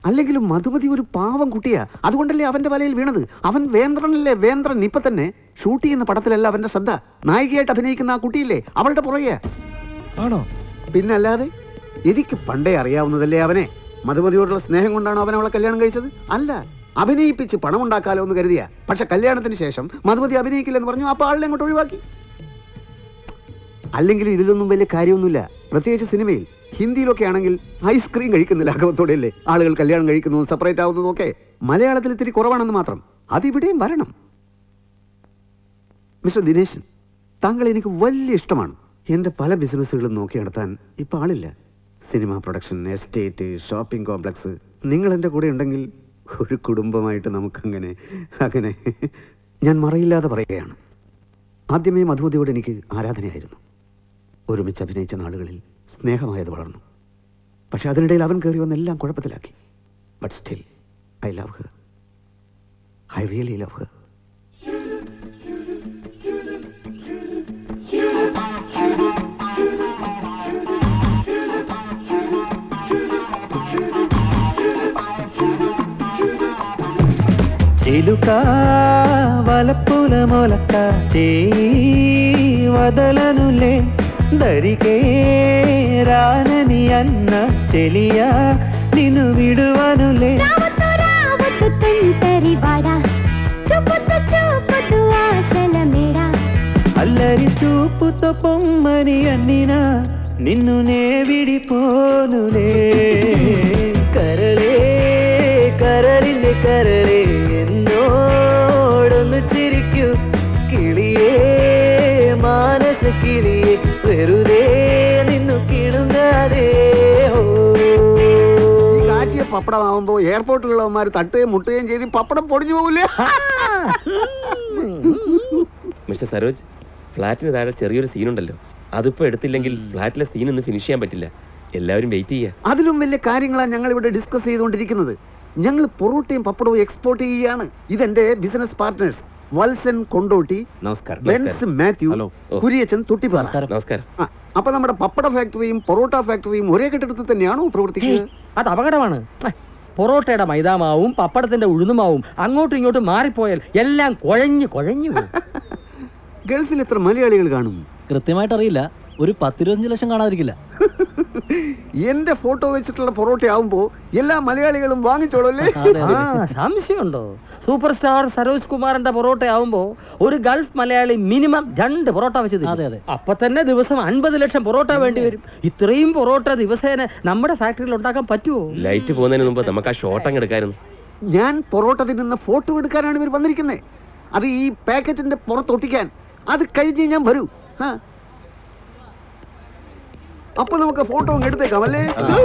അല്ലെങ്കിലും മധുമതി ഒരു പാവം കുട്ടിയാ അതുകൊണ്ടല്ലേ അവന്റെ വലയിൽ വീണത് അവൻ വേന്ദ്രനല്ലേ വേന്ദ്രൻ ഇപ്പൊ തന്നെ ഷൂട്ട് ചെയ്യുന്ന പടത്തിലല്ല അവന്റെ ശ്രദ്ധ നായികയായിട്ട് അഭിനയിക്കുന്ന ആ കുട്ടിയില്ലേ അവളുടെ പുറകെ ആണോ പിന്നല്ലാതെ എനിക്ക് പണ്ടേ അറിയാവുന്നതല്ലേ അവനെ മധുമതിയോടുള്ള സ്നേഹം കൊണ്ടാണ് അവൻ അവളെ കല്യാണം കഴിച്ചത് അല്ല അഭിനയിപ്പിച്ച് പണം ഉണ്ടാക്കാലോ എന്ന് കരുതിയ പക്ഷെ കല്യാണത്തിന് ശേഷം മധുമതി അഭിനയിക്കില്ലെന്ന് പറഞ്ഞു അപ്പൊ ആളിനെ അങ്ങോട്ട് ഒഴിവാക്കി അല്ലെങ്കിൽ ഇതിലൊന്നും വലിയ കാര്യമൊന്നുമില്ല പ്രത്യേകിച്ച് സിനിമയിൽ ഹിന്ദിയിലൊക്കെ ആണെങ്കിൽ ഐസ്ക്രീം കഴിക്കുന്നില്ല അകവത്തോടെയല്ലേ ആളുകൾ കല്യാണം കഴിക്കുന്നതും സെപ്പറേറ്റ് ആവുന്നതും ഒക്കെ മലയാളത്തിൽ ഇത്തിരി കുറവാണെന്ന് മാത്രം അതിവിടെയും വരണം മിസ്റ്റർ ദിനേശൻ താങ്കൾ എനിക്ക് വലിയ ഇഷ്ടമാണ് എൻ്റെ പല ബിസിനസ്സുകളും നോക്കി നടത്താൻ ഇപ്പം ആളില്ല cinema production estate shopping complex നിങ്ങൾ എൻ്റെ കൂടെ ഉണ്ടെങ്കിൽ ഒരു കുടുംബമായിട്ട് നമുക്കങ്ങനെ അങ്ങനെ ഞാൻ മറയില്ലാതെ പറയുകയാണ് ആദ്യമേ മധുമതിയോട് എനിക്ക് ആരാധനയായിരുന്നു ഒരുമിച്ച് അഭിനയിച്ച നാളുകളിൽ സ്നേഹമായത് വളർന്നു പക്ഷെ അതിനിടയിൽ അവൻ കയറി വന്നെല്ലാം കുഴപ്പത്തിലാക്കി but still I love her I really love her చిలుక వలపుల మొలక చేయి వదలనులే దరికే రానని అన్న చెలియా నిన్ను విడువనులే అల్లరి చూపుతో పొమ్మని అన్నినా నిన్ను నే విడిపోనులే കരളേ കരളിന്റെ കരളേ എന്നോടൊന്ന് ചിരിക്കൂ കിളിയേ മാനസ കിളിയേ വെറുതെ നിന്നു കിണുങ്ങാതെ ഈ കാച്ചിയ പപ്പടമാവുമ്പോ എയർപോർട്ടിലുള്ളവന്മാർ തട്ടുകയും മുട്ടുകയും ചെയ്ത് ഈ പപ്പടം പൊടിഞ്ഞു പോകില്ലേ മിസ്റ്റർ സരോജ് ഫ്ലാറ്റിന് താഴെ ചെറിയൊരു സീനുണ്ടല്ലോ അതിപ്പോ എടുത്തില്ലെങ്കിൽ ഫ്ലാറ്റിലെ സീൻ ഒന്ന് ഫിനിഷ് ചെയ്യാൻ പറ്റില്ല എല്ലാവരും വെയിറ്റ് ചെയ്യാ അതിലും വലിയ കാര്യങ്ങളാണ് ഞങ്ങൾ ഇവിടെ ഡിസ്കസ് ചെയ്തുകൊണ്ടിരിക്കുന്നത് ഞങ്ങൾ പൊറോട്ടയും പപ്പടവും എക്സ്പോർട്ട് ചെയ്യുകയാണ് ഇതെന്റെ ബിസിനസ് പാർട്ട്നേഴ്സ് വത്സൻ കൊണ്ടോട്ടി നമസ്കാരം ബെൻസ് മാത്യു കുരിയച്ചൻ തുട്ടിപ്പാറ നമസ്കാരം ആ, അപ്പൊ നമ്മുടെ പപ്പട ഫാക്ടറിയും പൊറോട്ട ഫാക്ടറിയും ഒരേ കെട്ടിടത്തിൽ തന്നെയാണോ പ്രവർത്തിക്കുന്നത് അത് അപകടമാണ് ഛെ, പൊറോട്ടയുടെ മൈദാമാവും പപ്പടത്തിന്റെ ഉഴുന്നുമാവും അങ്ങോട്ടും ഇങ്ങോട്ടും മാറിപ്പോയാൽ എല്ലാം കുഴഞ്ഞു കുഴഞ്ഞു പോകും. ഗൾഫിൽ എത്ര മലയാളികൾ കാണും കൃത്യമായിട്ട് അറിയില്ല ഒരു പത്തിരുപത്തഞ്ച് ലക്ഷം കാണാതിരിക്കില്ല എന്റെ ഫോട്ടോ വെച്ചിട്ടുള്ള പൊറോട്ട ആവുമ്പോ എല്ലാ മലയാളികളും വാങ്ങിച്ചോളല്ലേ ആ സംശയമുണ്ടോ സൂപ്പർ സ്റ്റാർ സരോജ് കുമാറിന്റെ പൊറോട്ട ആവുമ്പോ ഒരു ഗൾഫ് മലയാളി മിനിമം രണ്ട് പൊറോട്ട വെച്ച് തിന്നും. അപ്പൊ തന്നെ ദിവസം അൻപത് ലക്ഷം പൊറോട്ട വേണ്ടി വരും ഇത്രയും പൊറോട്ട ദിവസേന നമ്മുടെ ഫാക്ടറിയിൽ ഉണ്ടാക്കാൻ പറ്റുമോ ലൈറ്റ് പോകുന്നതിന് മുമ്പ് നമുക്ക് ആ ഷോട്ട് അങ്ങ് എടുക്കായിരുന്നു ഞാൻ പൊറോട്ട തിന്നുന്ന ഫോട്ടോ എടുക്കാനാണ് ഇവർ വന്നിരിക്കുന്നത് അത് ഈ പാക്കറ്റിന്റെ പുറത്തൊട്ടിക്കാൻ അത് കഴിഞ്ഞ് ഞാൻ വരൂ ആ. അപ്പൊ നമുക്ക് ഫോട്ടോ അങ്ങ് എടുത്തേക്കാം അല്ലേ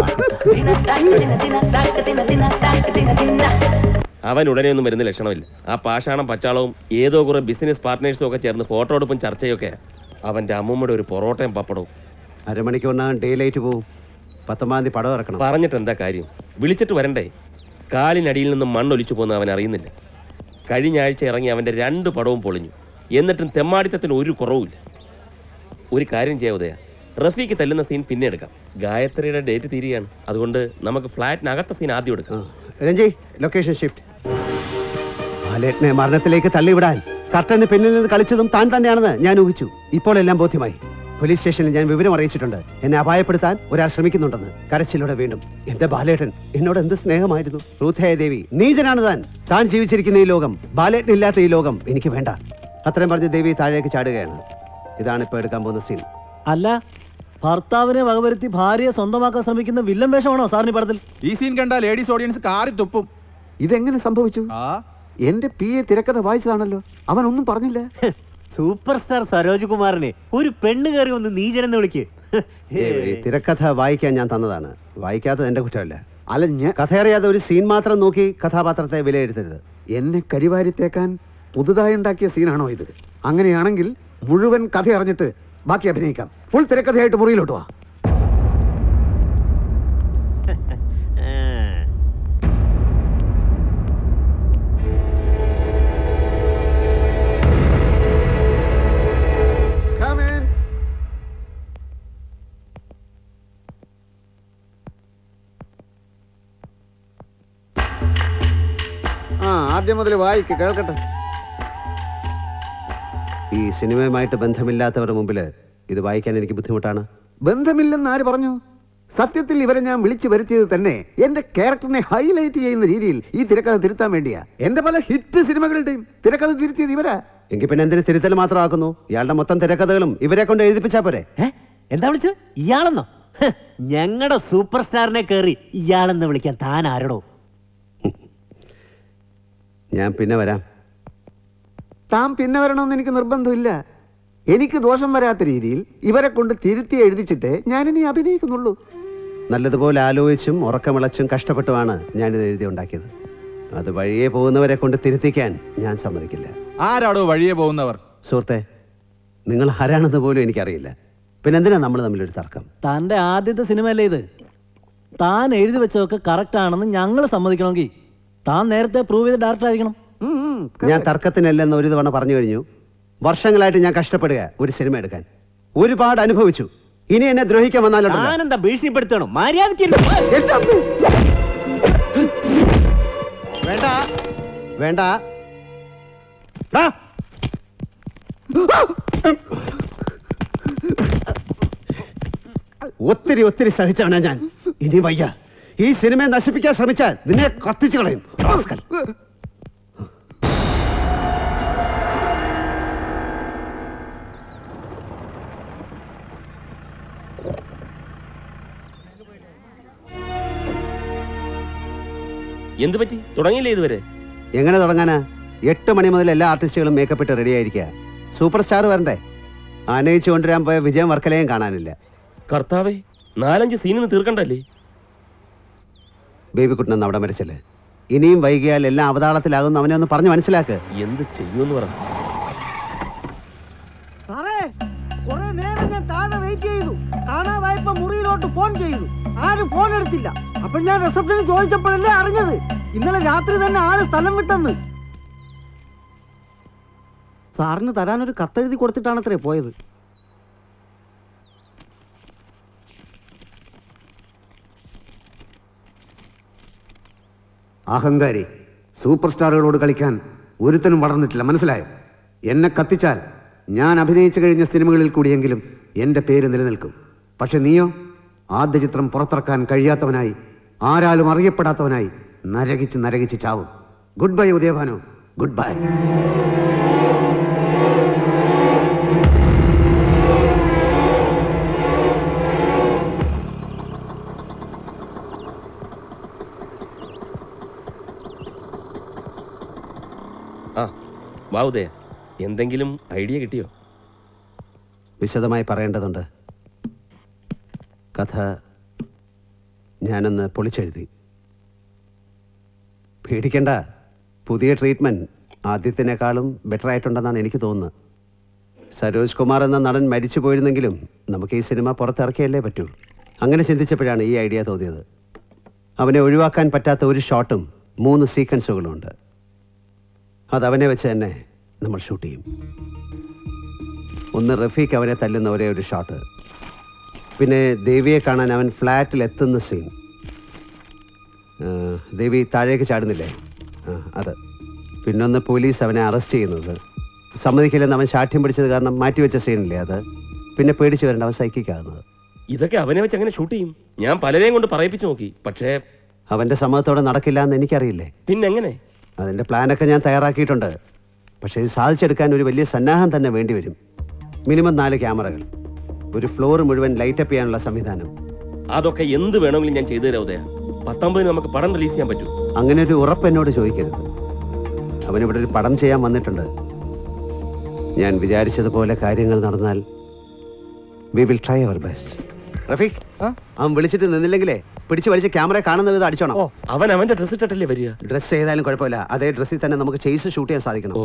അവൻ ഉടനെ ഒന്നും വരുന്ന ലക്ഷണമില്ല ആ പാഷാണം പച്ചാളവും ഏതോ കുറെ ബിസിനസ് പാർട്ട്നേഴ്സും ഒക്കെ ചേർന്ന് ഫോട്ടോ എടുപ്പും ചർച്ചയൊക്കെ അവന്റെ അമ്മൂമ്മയുടെ ഒരു പൊറോട്ടയും പപ്പടവും അരമണിക്കൂറിനകം ഡേ ലൈറ്റ് പോവും പത്തൊമ്പതാം തീയതി പടം ഇറക്കണം പറഞ്ഞിട്ട് എന്താ കാര്യം വിളിച്ചിട്ട് വരണ്ടേ കാലിനടിയിൽ നിന്നും മണ്ണൊലിച്ചു പോകുന്ന അവൻ അറിയുന്നില്ല കഴിഞ്ഞ ആഴ്ച ഇറങ്ങി അവന്റെ രണ്ട് പടവും പൊളിഞ്ഞു എന്നിട്ടും തെമ്മാടിത്തത്തിന് ഒരു കുറവുമില്ല ഒരു കാര്യം ചെയ്യാം ഉദയ റഫീക്ക് തല്ലുന്ന സീൻ പിന്നെ എടുക്കാം ഗായത്രിയുടെ ഡേറ്റ് തീരുകയാണ് അതുകൊണ്ട് നമുക്ക് ഫ്ലാറ്റിനകത്ത സീൻ ആദ്യം എടുക്കാം രഞ്ജി ലൊക്കേഷൻ ഷിഫ്റ്റ് ബാലേട്ടനെ മരണത്തിലേക്ക് തള്ളിവിടാൻ കർട്ടന് പിന്നിൽ നിന്ന് കളിച്ചതും താൻ തന്നെയാണെന്ന് ഞാൻ ഊഹിച്ചു ഇപ്പോൾ എല്ലാം ബോധ്യമായി പോലീസ് സ്റ്റേഷനിൽ ഞാൻ വിവരം അറിയിച്ചിട്ടുണ്ട് എന്നെ അപായപ്പെടുത്താൻ ഒരാൾ ശ്രമിക്കുന്നുണ്ടെന്ന് കരച്ചിലൂടെ വീണ്ടും എന്റെ ബാലേട്ടൻ എന്നോട് എന്ത് സ്നേഹമായിരുന്നു റൂഥയ ദേവി നീചനാണ് താൻ താൻ ജീവിച്ചിരിക്കുന്ന ഈ ലോകം ബാലേട്ടൻ ഇല്ലാത്ത ഈ ലോകം എനിക്ക് വേണ്ട അത്രയും പറഞ്ഞ് ദേവി താഴേക്ക് ചാടുകയാണ് ഇതാണ് ഇപ്പൊ എടുക്കാൻ പോകുന്ന സീൻ അല്ല ഭർത്താവിനെ വകവരുത്തി ഭാര്യയെ സ്വന്തമാക്കാൻ ശ്രമിക്കുന്ന വില്ലൻ വേഷമാണോ സാറിന് ഈ പടത്തിൽ ഈ സീൻ കണ്ട ലേഡീസ് ഓഡിയൻസ് കാറി തുപ്പും ഇതെങ്ങനെ സംഭവിച്ചു എന്റെ പി എ തിരക്കഥ വായിച്ചതാണല്ലോ അവൻ ഒന്നും പറഞ്ഞില്ല സൂപ്പർ സ്റ്റാർ സരോജ് കുമാറിനെ ഒരു പെണ്ണ് കയറി ഒന്ന് നീചനെന്ന് വിളിക്ക് ഈ തിരക്കഥ വായിക്കാൻ ഞാൻ തന്നതാണ് വായിക്കാത്തത് എന്റെ കുറ്റമല്ല അല്ല ഞാൻ കഥയറിയാതെ ഒരു സീൻ മാത്രം നോക്കി കഥാപാത്രത്തെ വിലയിരുത്തരുത് എന്നെ കരിവാരിത്തേക്കാൻ പുതുതായി ഉണ്ടാക്കിയ സീനാണോ ഇത് അങ്ങനെയാണെങ്കിൽ മുഴുവൻ കഥ അറിഞ്ഞിട്ട് ബാക്കി അഭിനയിക്കാം ഫുൾ തിരക്കഥയായിട്ട് മുറിയിലോട്ട് വാ Come in. ആദ്യം മുതൽ വായിക്ക് കേൾക്കട്ടെ ഈ സിനിമയുമായിട്ട് ബന്ധമില്ലാത്തവരുടെ മുമ്പിൽ ഇത് വായിക്കാൻ എനിക്ക് ബുദ്ധിമുട്ടാണ് ബന്ധമില്ലെന്ന് ആര് പറഞ്ഞു സത്യത്തിൽ ഇവരെ ഞാൻ വിളിച്ചു വരുത്തിയത് തന്നെ എന്റെ ക്യാരക്ടറിനെ ഹൈലൈറ്റ് ചെയ്യുന്ന രീതിയിൽ ഈ തിരക്കഥ തിരുത്താൻ വേണ്ടിയാ എന്റെ പല ഹിറ്റ് സിനിമകളുടെയും തിരക്കഥ തിരുത്തിയത് ഇവരാ എങ്കിൽ പിന്നെ എന്തിന് തിരുത്തൽ മാത്രമാക്കുന്നു ഇയാളുടെ മൊത്തം തിരക്കഥകളും ഇവരെ കൊണ്ട് എഴുതിപ്പിച്ചാ പോരെ എന്താ വിളിച്ചത് ഇയാളെന്നോ ഞങ്ങളുടെ സൂപ്പർ സ്റ്റാറിനെ കയറി ഇയാളെന്ന് വിളിക്കാൻ താൻ ആരടോ ഞാൻ പിന്നെ വരാം താൻ പിന്നെ വരണമെന്ന് എനിക്ക് നിർബന്ധമില്ല എനിക്ക് ദോഷം വരാത്ത രീതിയിൽ ഇവരെ കൊണ്ട് തിരുത്തി എഴുതിച്ചിട്ട് ഞാനിനി അഭിനയിക്കുന്നുള്ളൂ നല്ലതുപോലെ ആലോചിച്ചും ഉറക്കമിളച്ചും കഷ്ടപ്പെട്ടുമാണ് ഞാനിത് എഴുതി ഉണ്ടാക്കിയത് അത് വഴിയെ പോകുന്നവരെ കൊണ്ട് തിരുത്തിക്കാൻ ഞാൻ സമ്മതിക്കില്ല ആരാടോ വഴിയെ പോകുന്നവർ സുഹൃത്തെ നിങ്ങൾ ആരാണെന്ന് പോലും എനിക്കറിയില്ല പിന്നെ എന്തിനാ നമ്മൾ തമ്മിലൊരു തർക്കം തന്റെ ആദ്യത്തെ സിനിമയല്ലേ ഇത് താൻ എഴുതി വെച്ചതൊക്കെ കറക്റ്റ് ആണെന്ന് ഞങ്ങൾ സമ്മതിക്കണമെങ്കിൽ താൻ നേരത്തെ പ്രൂവ് ചെയ്ത ഡയറക്ടർ ആയിരിക്കണം ഞാൻ തർക്കത്തിനല്ലെന്ന് ഒരു തവണ പറഞ്ഞു കഴിഞ്ഞു വർഷങ്ങളായിട്ട് ഞാൻ കഷ്ടപ്പെടുക ഒരു സിനിമ എടുക്കാൻ ഒരുപാട് അനുഭവിച്ചു ഇനി എന്നെ ദ്രോഹിക്കാൻ വന്നാലോ താനെന്താ ഭീഷണിപ്പെടുത്തണോ മര്യാദയ്ക്ക് വേണ്ട വേണ്ട ഒത്തിരി ഒത്തിരി സഹിച്ചവനാ ഞാൻ ഇനി വയ്യ ഈ സിനിമയെ നശിപ്പിക്കാൻ ശ്രമിച്ചാൽ നിന്നെ കത്തിച്ചു കളയും റാസ്കൽ. എന്ത് പറ്റി തുടങ്ങിയില്ലേ ഇതുവരെ എങ്ങനെ തുടങ്ങാനാ എട്ട് മണി മുതൽ എല്ലാ ആർട്ടിസ്റ്റുകളും മേക്കപ്പ് ഇട്ട് റെഡി ആയിരിക്കുക സൂപ്പർ സ്റ്റാർ വരണ്ടേ ആനയിച്ചു കൊണ്ടുവരാൻ പോയ വിജയം വർക്കലയും കാണാനില്ല കർത്താവേ നാലഞ്ച് സീനിന് തീർക്കണ്ടല്ലേ ബേബിക്കുട്ടൻ അവിടെ മരിച്ചല്ലേ ഇനിയും വൈകിയാൽ എല്ലാം അവതാളത്തിലാകുന്ന അവനെ ഒന്ന് പറഞ്ഞു മനസ്സിലാക്ക് എന്ത് ചെയ്യുമെന്ന് പറ സാറേ കുറെ നേരം ഞാൻ താഴെ വെയിറ്റ് ചെയ്തു കാണാതായപ്പോ മുറിയിലോട്ട് ഫോൺ ചെയ്തു ആരും ഫോൺ എടുത്തില്ല അപ്പൊ ഞാൻ റിസപ്ഷനിൽ ചോദിച്ചപ്പോഴല്ലേ അറിഞ്ഞത് ഇന്നലെ രാത്രി തന്നെ ആള് സ്ഥലം വിട്ടെന്ന് സാറിന് തരാനൊരു കത്തെഴുതി കൊടുത്തിട്ടാണത്രേ പോയത് അഹങ്കാരി സൂപ്പർ സ്റ്റാറുകളോട് കളിക്കാൻ ഒരുത്തനും വളർന്നിട്ടില്ല മനസ്സിലായോ എന്നെ കത്തിച്ചാൽ ഞാൻ അഭിനയിച്ചു കഴിഞ്ഞ സിനിമകളിൽ കൂടിയെങ്കിലും എൻ്റെ പേര് നിലനിൽക്കും പക്ഷെ നീയോ ആദ്യ ചിത്രം പുറത്തിറക്കാൻ കഴിയാത്തവനായി ആരാലും അറിയപ്പെടാത്തവനായി നരകിച്ച് നരകിച്ച് ചാവും good bye Udayabhanu good bye ആ വാ ഉദയ എന്തെങ്കിലും ഐഡിയ കിട്ടിയോ വിശദമായി പറയേണ്ടതുണ്ട് കഥ ഞാനൊന്ന് പൊളിച്ചെഴുതി പേടിക്കണ്ട പുതിയ ട്രീറ്റ്മെന്റ് ആദ്യത്തിനേക്കാളും ബെറ്റർ ആയിട്ടുണ്ടെന്നാണ് എനിക്ക് തോന്നുന്നത് സരോജ് കുമാർ എന്ന നടൻ മരിച്ചു പോയിരുന്നെങ്കിലും നമുക്ക് ഈ സിനിമ പുറത്തിറക്കിയല്ലേ പറ്റൂ അങ്ങനെ ചിന്തിച്ചപ്പോഴാണ് ഈ ഐഡിയ തോന്നിയത് അവനെ ഒഴിവാക്കാൻ പറ്റാത്ത ഒരു ഷോട്ടും മൂന്ന് സീക്വൻസുകളും ഉണ്ട് അത് അവനെ വെച്ച് തന്നെ നമ്മൾ ഷൂട്ട് ചെയ്യും ഒന്ന് റഫീഖ് അവനെ തല്ലുന്ന ഒരേ ഒരു ഷോട്ട് പിന്നെ ദേവിയെ കാണാൻ അവൻ ഫ്ലാറ്റിൽ എത്തുന്ന സീൻ ദേവി താഴേക്ക് ചാടുന്നില്ലേ ആ അത് പിന്നൊന്ന് പോലീസ് അവനെ അറസ്റ്റ് ചെയ്യുന്നത് സമ്മതിക്കില്ലെന്ന് അവൻ ശാഠ്യം പിടിച്ചത് കാരണം മാറ്റിവെച്ച സീനില്ലേ അത് പിന്നെ പേടിച്ച് വരേണ്ട അവൻ സൈക്കിക്കാകുന്നത് ഇതൊക്കെ അവനെ വെച്ച് എങ്ങനെ ഷൂട്ട് ചെയ്യും ഞാൻ പലരെയും കൊണ്ട് പറയിപ്പിച്ചു നോക്കി പക്ഷേ അവന്റെ സമ്മതത്തോടെ നടക്കില്ല എന്ന് എനിക്കറിയില്ലേ പിന്നെങ്ങനെ അതിന്റെ പ്ലാനൊക്കെ ഞാൻ തയ്യാറാക്കിയിട്ടുണ്ട് പക്ഷേ ഇത് സാധിച്ചെടുക്കാൻ ഒരു വലിയ സന്നാഹം തന്നെ വേണ്ടിവരും മിനിമം നാല് ക്യാമറകൾ ഒരു ഫ്ലോർ മുഴുവൻ ലൈറ്റപ്പ് ചെയ്യാനുള്ള സംവിധാനം അതൊക്കെ എന്ത് വേണമെങ്കിലും ഞാൻ ചെയ്തു തരാം ഉദയ പത്തൊമ്പതിന് നമുക്ക് പടം റിലീസ് ചെയ്യാൻ പറ്റൂ അങ്ങനെ ഒരു ഉറപ്പ് എന്നോട് ചോദിക്കരുത് അവനിവിടെ ഒരു പടം ചെയ്യാൻ വന്നിട്ടുണ്ട് ഞാൻ വിചാരിച്ചതുപോലെ കാര്യങ്ങൾ നടന്നാൽ we will try our best Rafeeq അവൻ വിളിച്ചിട്ട് നിന്നില്ലെങ്കിലേ പിടിച്ച് വലിച്ച് ക്യാമറ കാണുന്ന വിധം അടിച്ചോണം അവൻ അവന്റെ ഡ്രസ് ഇട്ടിട്ടല്ലേ വരിക ഡ്രസ് ചെയ്താലും കുഴപ്പമില്ല അതേ ഡ്രസ്സിൽ തന്നെ നമുക്ക് ചെയ്സ് ഷൂട്ട് ചെയ്യാൻ സാധിക്കണം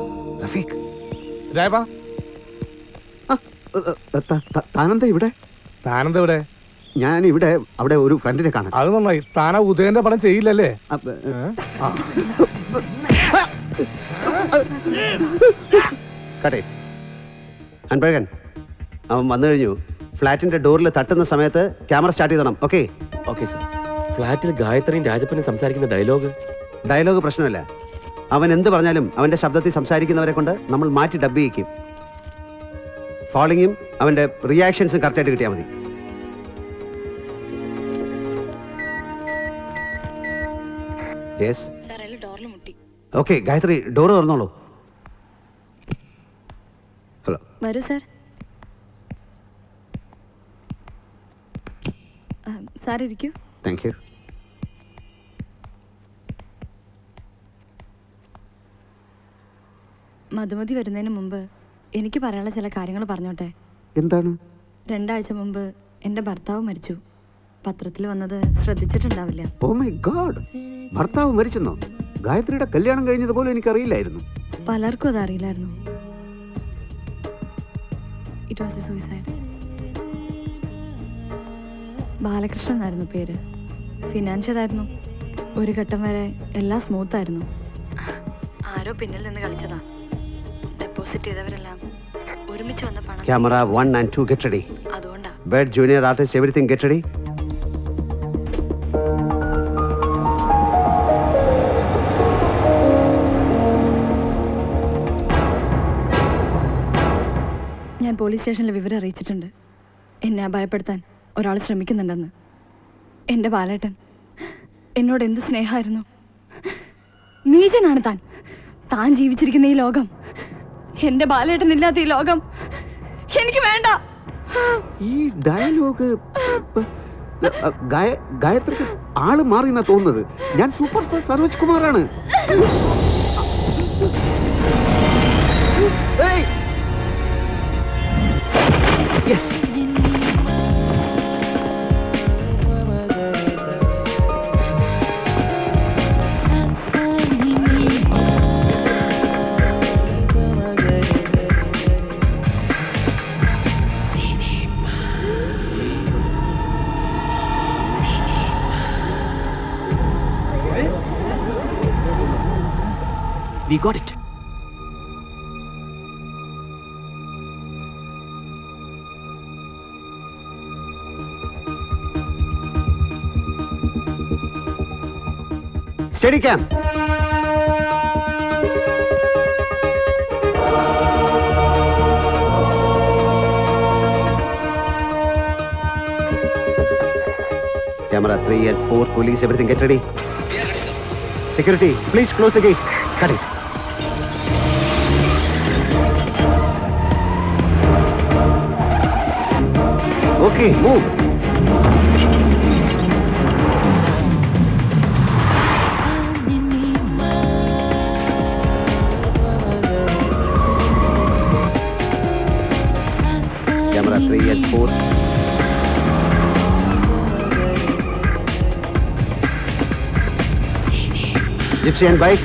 രായപ്പാ താനെന്താ ഇവിടെ താനെന്താ ഇവിടെ ഞാൻ ഇവിടെ അവിടെ ഒരു ഫ്രണ്ടിനെ കാണാൻ അത് നന്നായി താനാ ഉദയന്റെ പടം ചെയ്യില്ലല്ലേ ആ. കട്ടെ അൻപഴകൻ അവൻ വന്നു കഴിഞ്ഞു ഫ്ലാറ്റിന്റെ ഡോറിൽ തട്ടുന്ന സമയത്ത് ക്യാമറ സ്റ്റാർട്ട് ചെയ്തണം ഓക്കെ ഓക്കെ സാർ ഫ്ലാറ്റിൽ ഗായത്രിയും രാജപ്പനും സംസാരിക്കുന്ന ഡയലോഗ് ഡയലോഗ് പ്രശ്നമല്ല അവൻ എന്ത് പറഞ്ഞാലും അവന്റെ ശബ്ദത്തിൽ സംസാരിക്കുന്നവരെ കൊണ്ട് നമ്മൾ മാറ്റി ഡബ് ചെയ്യിക്കും ഫോളോയിങ്ങും അവന്റെ റിയാക്ഷൻസും കറക്റ്റായിട്ട് കിട്ടിയാൽ മതി യെസ് ഓക്കെ ഗായത്രി ഡോറ് തുറന്നോളൂ ഹലോ വരൂ സാർ സാർ ഇരിക്കൂ താങ്ക് യു മധുമതി വരുന്നതിന് മുമ്പ് എനിക്ക് പറയാനുള്ള ചില കാര്യങ്ങൾ പറഞ്ഞോട്ടെ എന്താണ് രണ്ടാഴ്ച മുമ്പ് എൻ്റെ ഭർത്താവ് മരിച്ചു പത്രത്തിൽ വന്നത് ശ്രദ്ധിച്ചിട്ടുണ്ടാവില്ല ഓ മൈ ഗാഡ് ഭർത്താവ് മരിച്ചെന്നോ ഗായത്രിയുടെ കല്യാണം കഴിഞ്ഞതുപോലെ എനിക്കറിയില്ലായിരുന്നു പലർക്കും അതറിയില്ലായിരുന്നു it was a suicide Balakrishnan എന്നായിരുന്നു പേര് ഫിനാൻഷ്യൽ ആയിരുന്നു ഒരു ഘട്ടം വരെ എല്ലാം സ്മൂത്ത് ആയിരുന്നു ആരോ പിന്നിൽ നിന്ന് കളിച്ചതാ ഡെപ്പോസിറ്റ് ചെയ്തവരെല്ലാം ഒരുമിച്ച് വന്ന പണം camera one and two get ready അതുകൊണ്ടാ bed junior artist everything get ready ഞാൻ പോലീസ് സ്റ്റേഷനിൽ വിവരം അറിയിച്ചിട്ടുണ്ട് എന്നെ അപായപ്പെടുത്താൻ ഒരാൾ ശ്രമിക്കുന്നുണ്ടെന്ന് എൻ്റെ ബാലേട്ടൻ എന്നോട് എന്ത് സ്നേഹമായിരുന്നു നീചനാണ് താൻ താൻ ജീവിച്ചിരിക്കുന്ന ഈ ലോകം എൻ്റെ ബാലേട്ടൻ ഇല്ലാത്ത ഈ ലോകം എനിക്ക് വേണ്ട ഈ ഡയലോഗ് ഗായത്രിക്ക് ആള് മാറി എന്നാ തോന്നുന്നത് ഞാൻ സൂപ്പർ സ്റ്റാർ സർവജ് കുമാറാണ് we got it steady cam Camera 3 and 4, police, everything get ready. Security, please close the gate. Cut it. Okay, move. Camera 3 and 4. Gypsy and bike.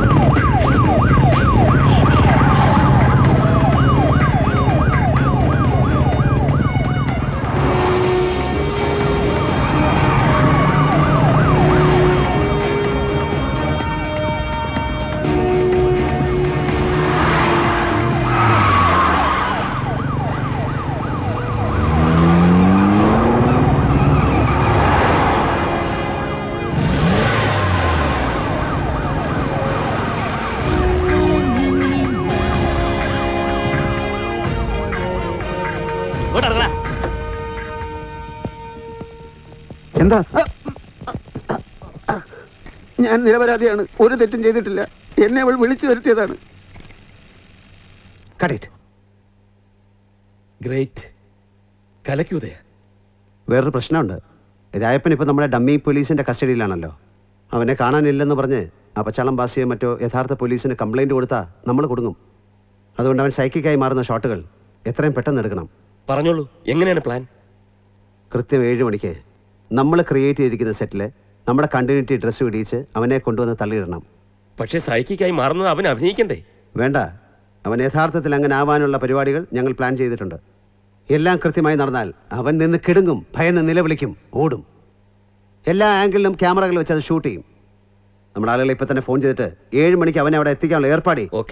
എന്താ ഞാൻ നിരപരാധിയാണ് ഒരു തെറ്റും ചെയ്തിട്ടില്ല എന്നെ അവൾ വിളിച്ചു വരുത്തിയതാണ് Cut it. ഗ്രേറ്റ് കലക്കൂതയ വേറൊരു പ്രശ്നമുണ്ട് രായപ്പൻ ഇപ്പൊ നമ്മുടെ ഡമ്മി പോലീസിന്റെ കസ്റ്റഡിയിലാണല്ലോ അവനെ കാണാനില്ലെന്ന് പറഞ്ഞ് ആ പച്ചാളം ബാസിയോ മറ്റോ യഥാർത്ഥ പോലീസിന് കംപ്ലൈന്റ് കൊടുത്താൽ നമ്മൾ കൊടുങ്ങും അതുകൊണ്ട് അവൻ സൈക്കിക്കായി മാറുന്ന ഷോട്ടുകൾ എത്രയും പെട്ടെന്ന് എടുക്കണം പറഞ്ഞോളൂ എങ്ങനെയാണ് പ്ലാൻ കൃത്യം ഏഴ് മണിക്ക് നമ്മൾ ക്രിയേറ്റ് ചെയ്തിരിക്കുന്ന സെറ്റിൽ നമ്മുടെ കണ്ടിന്യൂറ്റി ഡ്രസ്സ് ഇടിയിച്ച് അവനെ കൊണ്ടുവന്ന് തള്ളിയിടണം പക്ഷേ സൈക്കിക്കായി മാറുന്നത് അവൻ അഭിനയിക്കണ്ടേ വേണ്ട അവൻ യഥാർത്ഥത്തിൽ അങ്ങനെ ആവാനുള്ള പരിപാടികൾ ഞങ്ങൾ പ്ലാൻ ചെയ്തിട്ടുണ്ട് എല്ലാം കൃത്യമായി നടന്നാൽ അവൻ നിന്ന് കിടുങ്ങും ഭയന്ന് നിലവിളിക്കും ഓടും എല്ലാ ആംഗിളിലും ക്യാമറകൾ വെച്ച് അത് ഷൂട്ട് ചെയ്യും നമ്മുടെ ആളുകൾ ഇപ്പൊ തന്നെ ഫോൺ ചെയ്തിട്ട് ഏഴ് മണിക്ക് അവനെ അവിടെ എത്തിക്കാനുള്ള ഏർപ്പാടി ഓക്കെ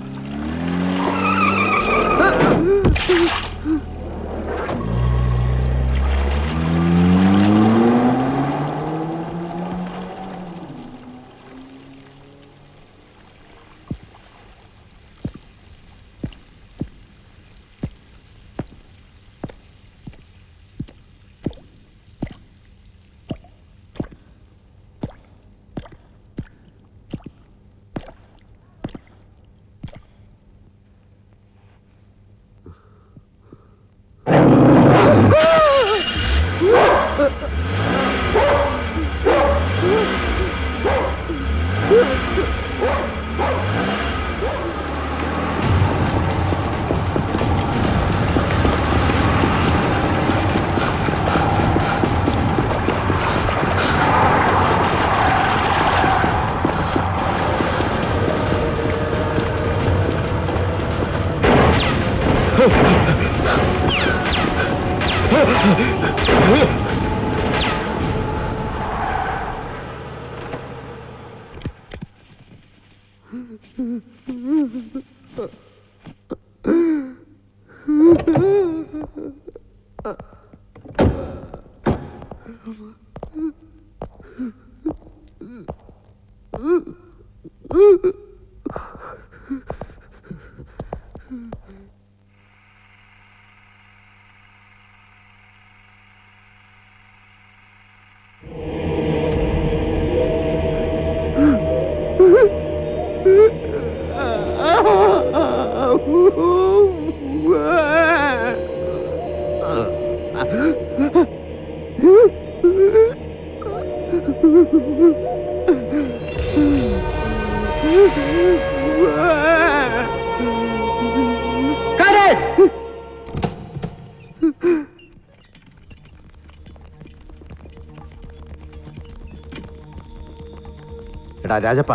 എടാ രാജപ്പ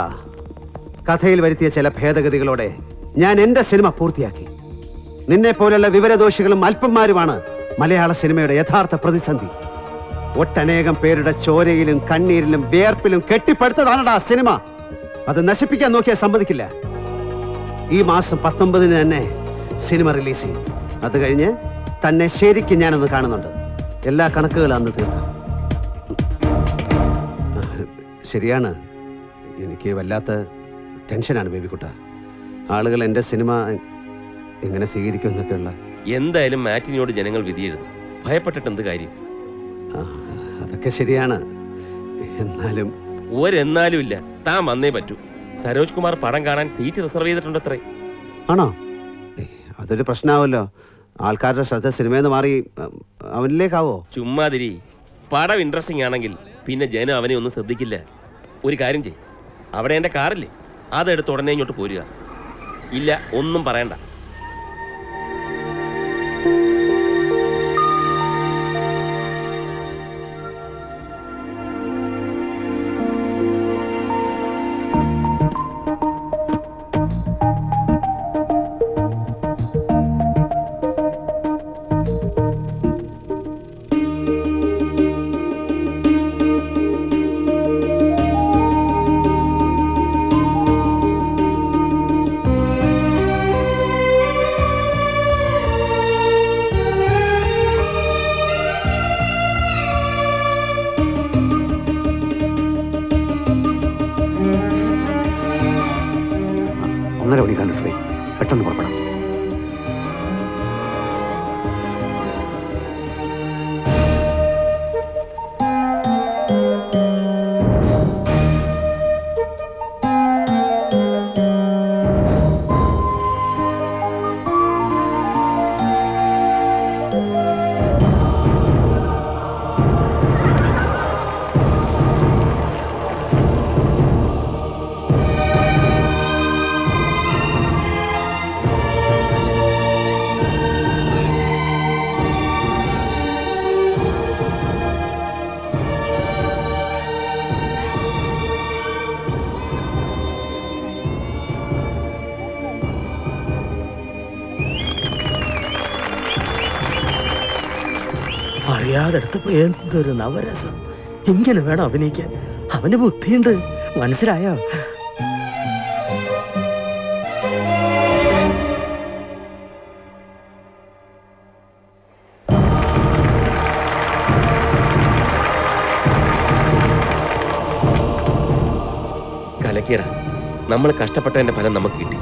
കഥയിൽ വരുത്തിയ ചില ഭേദഗതികളോടെ ഞാൻ എന്റെ സിനിമ പൂർത്തിയാക്കി നിന്നെ പോലുള്ള വിവരദോഷികളും അല്പന്മാരുമാണ് മലയാള സിനിമയുടെ യഥാർത്ഥ പ്രതിസന്ധി ഒട്ടനേകം പേരുടെ ചോരയിലും കണ്ണീരിലും വിയർപ്പിലും കെട്ടിപ്പടുത്തതാണടാ സിനിമ അത് നശിപ്പിക്കാൻ നോക്കിയാൽ സമ്മതിക്കില്ല ഈ മാസം പത്തൊമ്പതിന് തന്നെ സിനിമ റിലീസ് ചെയ്യും അത് കഴിഞ്ഞ് തന്നെ ശരിക്കും ഞാനൊന്ന് കാണുന്നുണ്ട് എല്ലാ കണക്കുകളും അന്ന് തീർക്കാം ശരിയാണ് എനിക്ക് വല്ലാത്ത ടെൻഷനാണ് ബേബിക്കുട്ട ആളുകൾ എൻ്റെ സിനിമ എങ്ങനെ സ്വീകരിക്കും എന്നൊക്കെയുള്ള എന്തായാലും മാറ്റിനിയോട് ജനങ്ങൾ വിധിയെഴുതും ഭയപ്പെട്ടിട്ട് എന്ത് കാര്യം അതൊക്കെ ശരിയാണ് എന്നാലും ഒരെന്നാലും ഇല്ല താൻ വന്നേ പറ്റൂ സരോജ് കുമാർ പടം കാണാൻ സീറ്റ് റിസർവ് ചെയ്തിട്ടുണ്ട് അത്രേ ആണോ ഏയ്, അതൊരു പ്രശ്നമാവല്ലോ ആൾക്കാരുടെ ശ്രദ്ധ സിനിമയിൽ നിന്ന് മാറി ഉം, അവനിലേക്കാവോ ചുമ്മാതിരി പടം ഇൻട്രസ്റ്റിംഗ് ആണെങ്കിൽ പിന്നെ ജനം അവനെ ഒന്നും ശ്രദ്ധിക്കില്ല ഒരു കാര്യം ചെയ് അവിടെ എൻ്റെ കാറില്ലേ അതെടുത്ത് ഉടനെ ഇങ്ങോട്ട് പോരുക ഇല്ല ഒന്നും പറയണ്ട ഒന്നര മണി കണ്ടിട്ട് പോയി പെട്ടെന്ന് പുറപ്പെടാം ആ അറിയാതെടുത്തപ്പോ എന്തൊരു നവരസം ഇങ്ങനെ വേണം അഭിനയിക്കാൻ അവന് ബുദ്ധിയുണ്ട് മനസ്സിലായോ കലക്കിയട നമ്മൾ കഷ്ടപ്പെട്ടതിന്റെ ഫലം നമുക്ക് കിട്ടി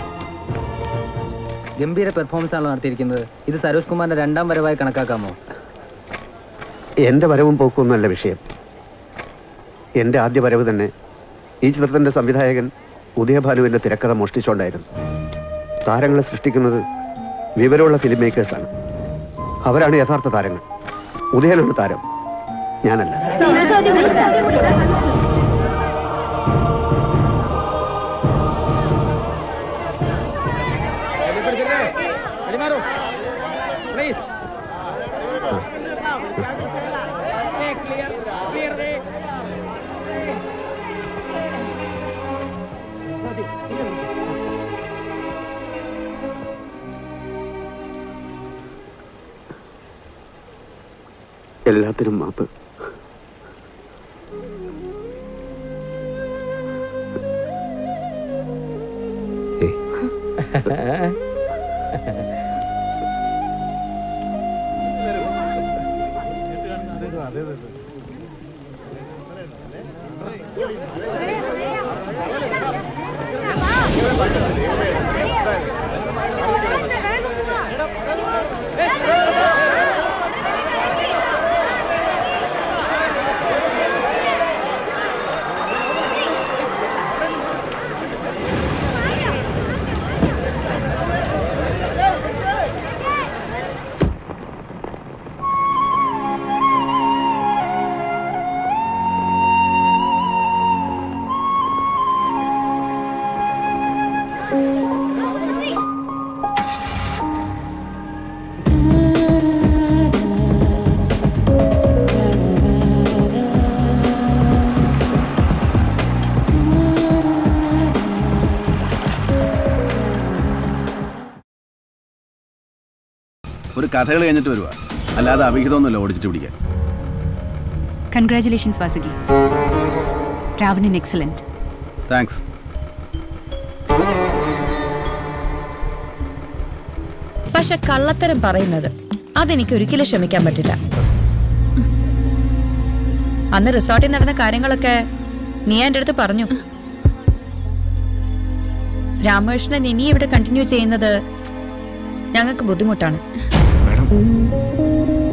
ഗംഭീര പെർഫോമൻസ് ആണല്ലോ നടത്തിയിരിക്കുന്നത് ഇത് സരോജ് കുമാറിന്റെ രണ്ടാം വരവായി കണക്കാക്കാമോ എൻ്റെ വരവും പോക്കുമൊന്നുമല്ല വിഷയം എൻ്റെ ആദ്യ വരവ് തന്നെ ഈ ചിത്രത്തിൻ്റെ സംവിധായകൻ ഉദയഭാനുവിൻ്റെ തിരക്കഥ മോഷ്ടിച്ചുകൊണ്ടായിരുന്നു താരങ്ങളെ സൃഷ്ടിക്കുന്നത് വിവരമുള്ള ഫിലിം മേക്കേഴ്സാണ് അവരാണ് യഥാർത്ഥ താരങ്ങൾ ഉദയനാണ് താരം ഞാനല്ല എല്ലാത്തിനും മാപ്പ് ഒരു കഥകൾ കഴിഞ്ഞിട്ട് വരുവാ അല്ലാതെ അവിഹിതമൊന്നുമില്ല ഓടിച്ചിട്ട് പിടിക്കാൻ congratulations Vasuki Ravanan excellent thanks പക്ഷെ കള്ളത്തരം പറയുന്നത് അതെനിക്ക് ഒരിക്കലും ക്ഷമിക്കാൻ പറ്റില്ല അന്ന് റിസോർട്ടിൽ നടന്ന കാര്യങ്ങളൊക്കെ നീ എൻ്റെ അടുത്ത് പറഞ്ഞു രാമകൃഷ്ണൻ ഇനി ഇവിടെ കണ്ടിന്യൂ ചെയ്യുന്നത് ഞങ്ങൾക്ക് ബുദ്ധിമുട്ടാണ് മാഡം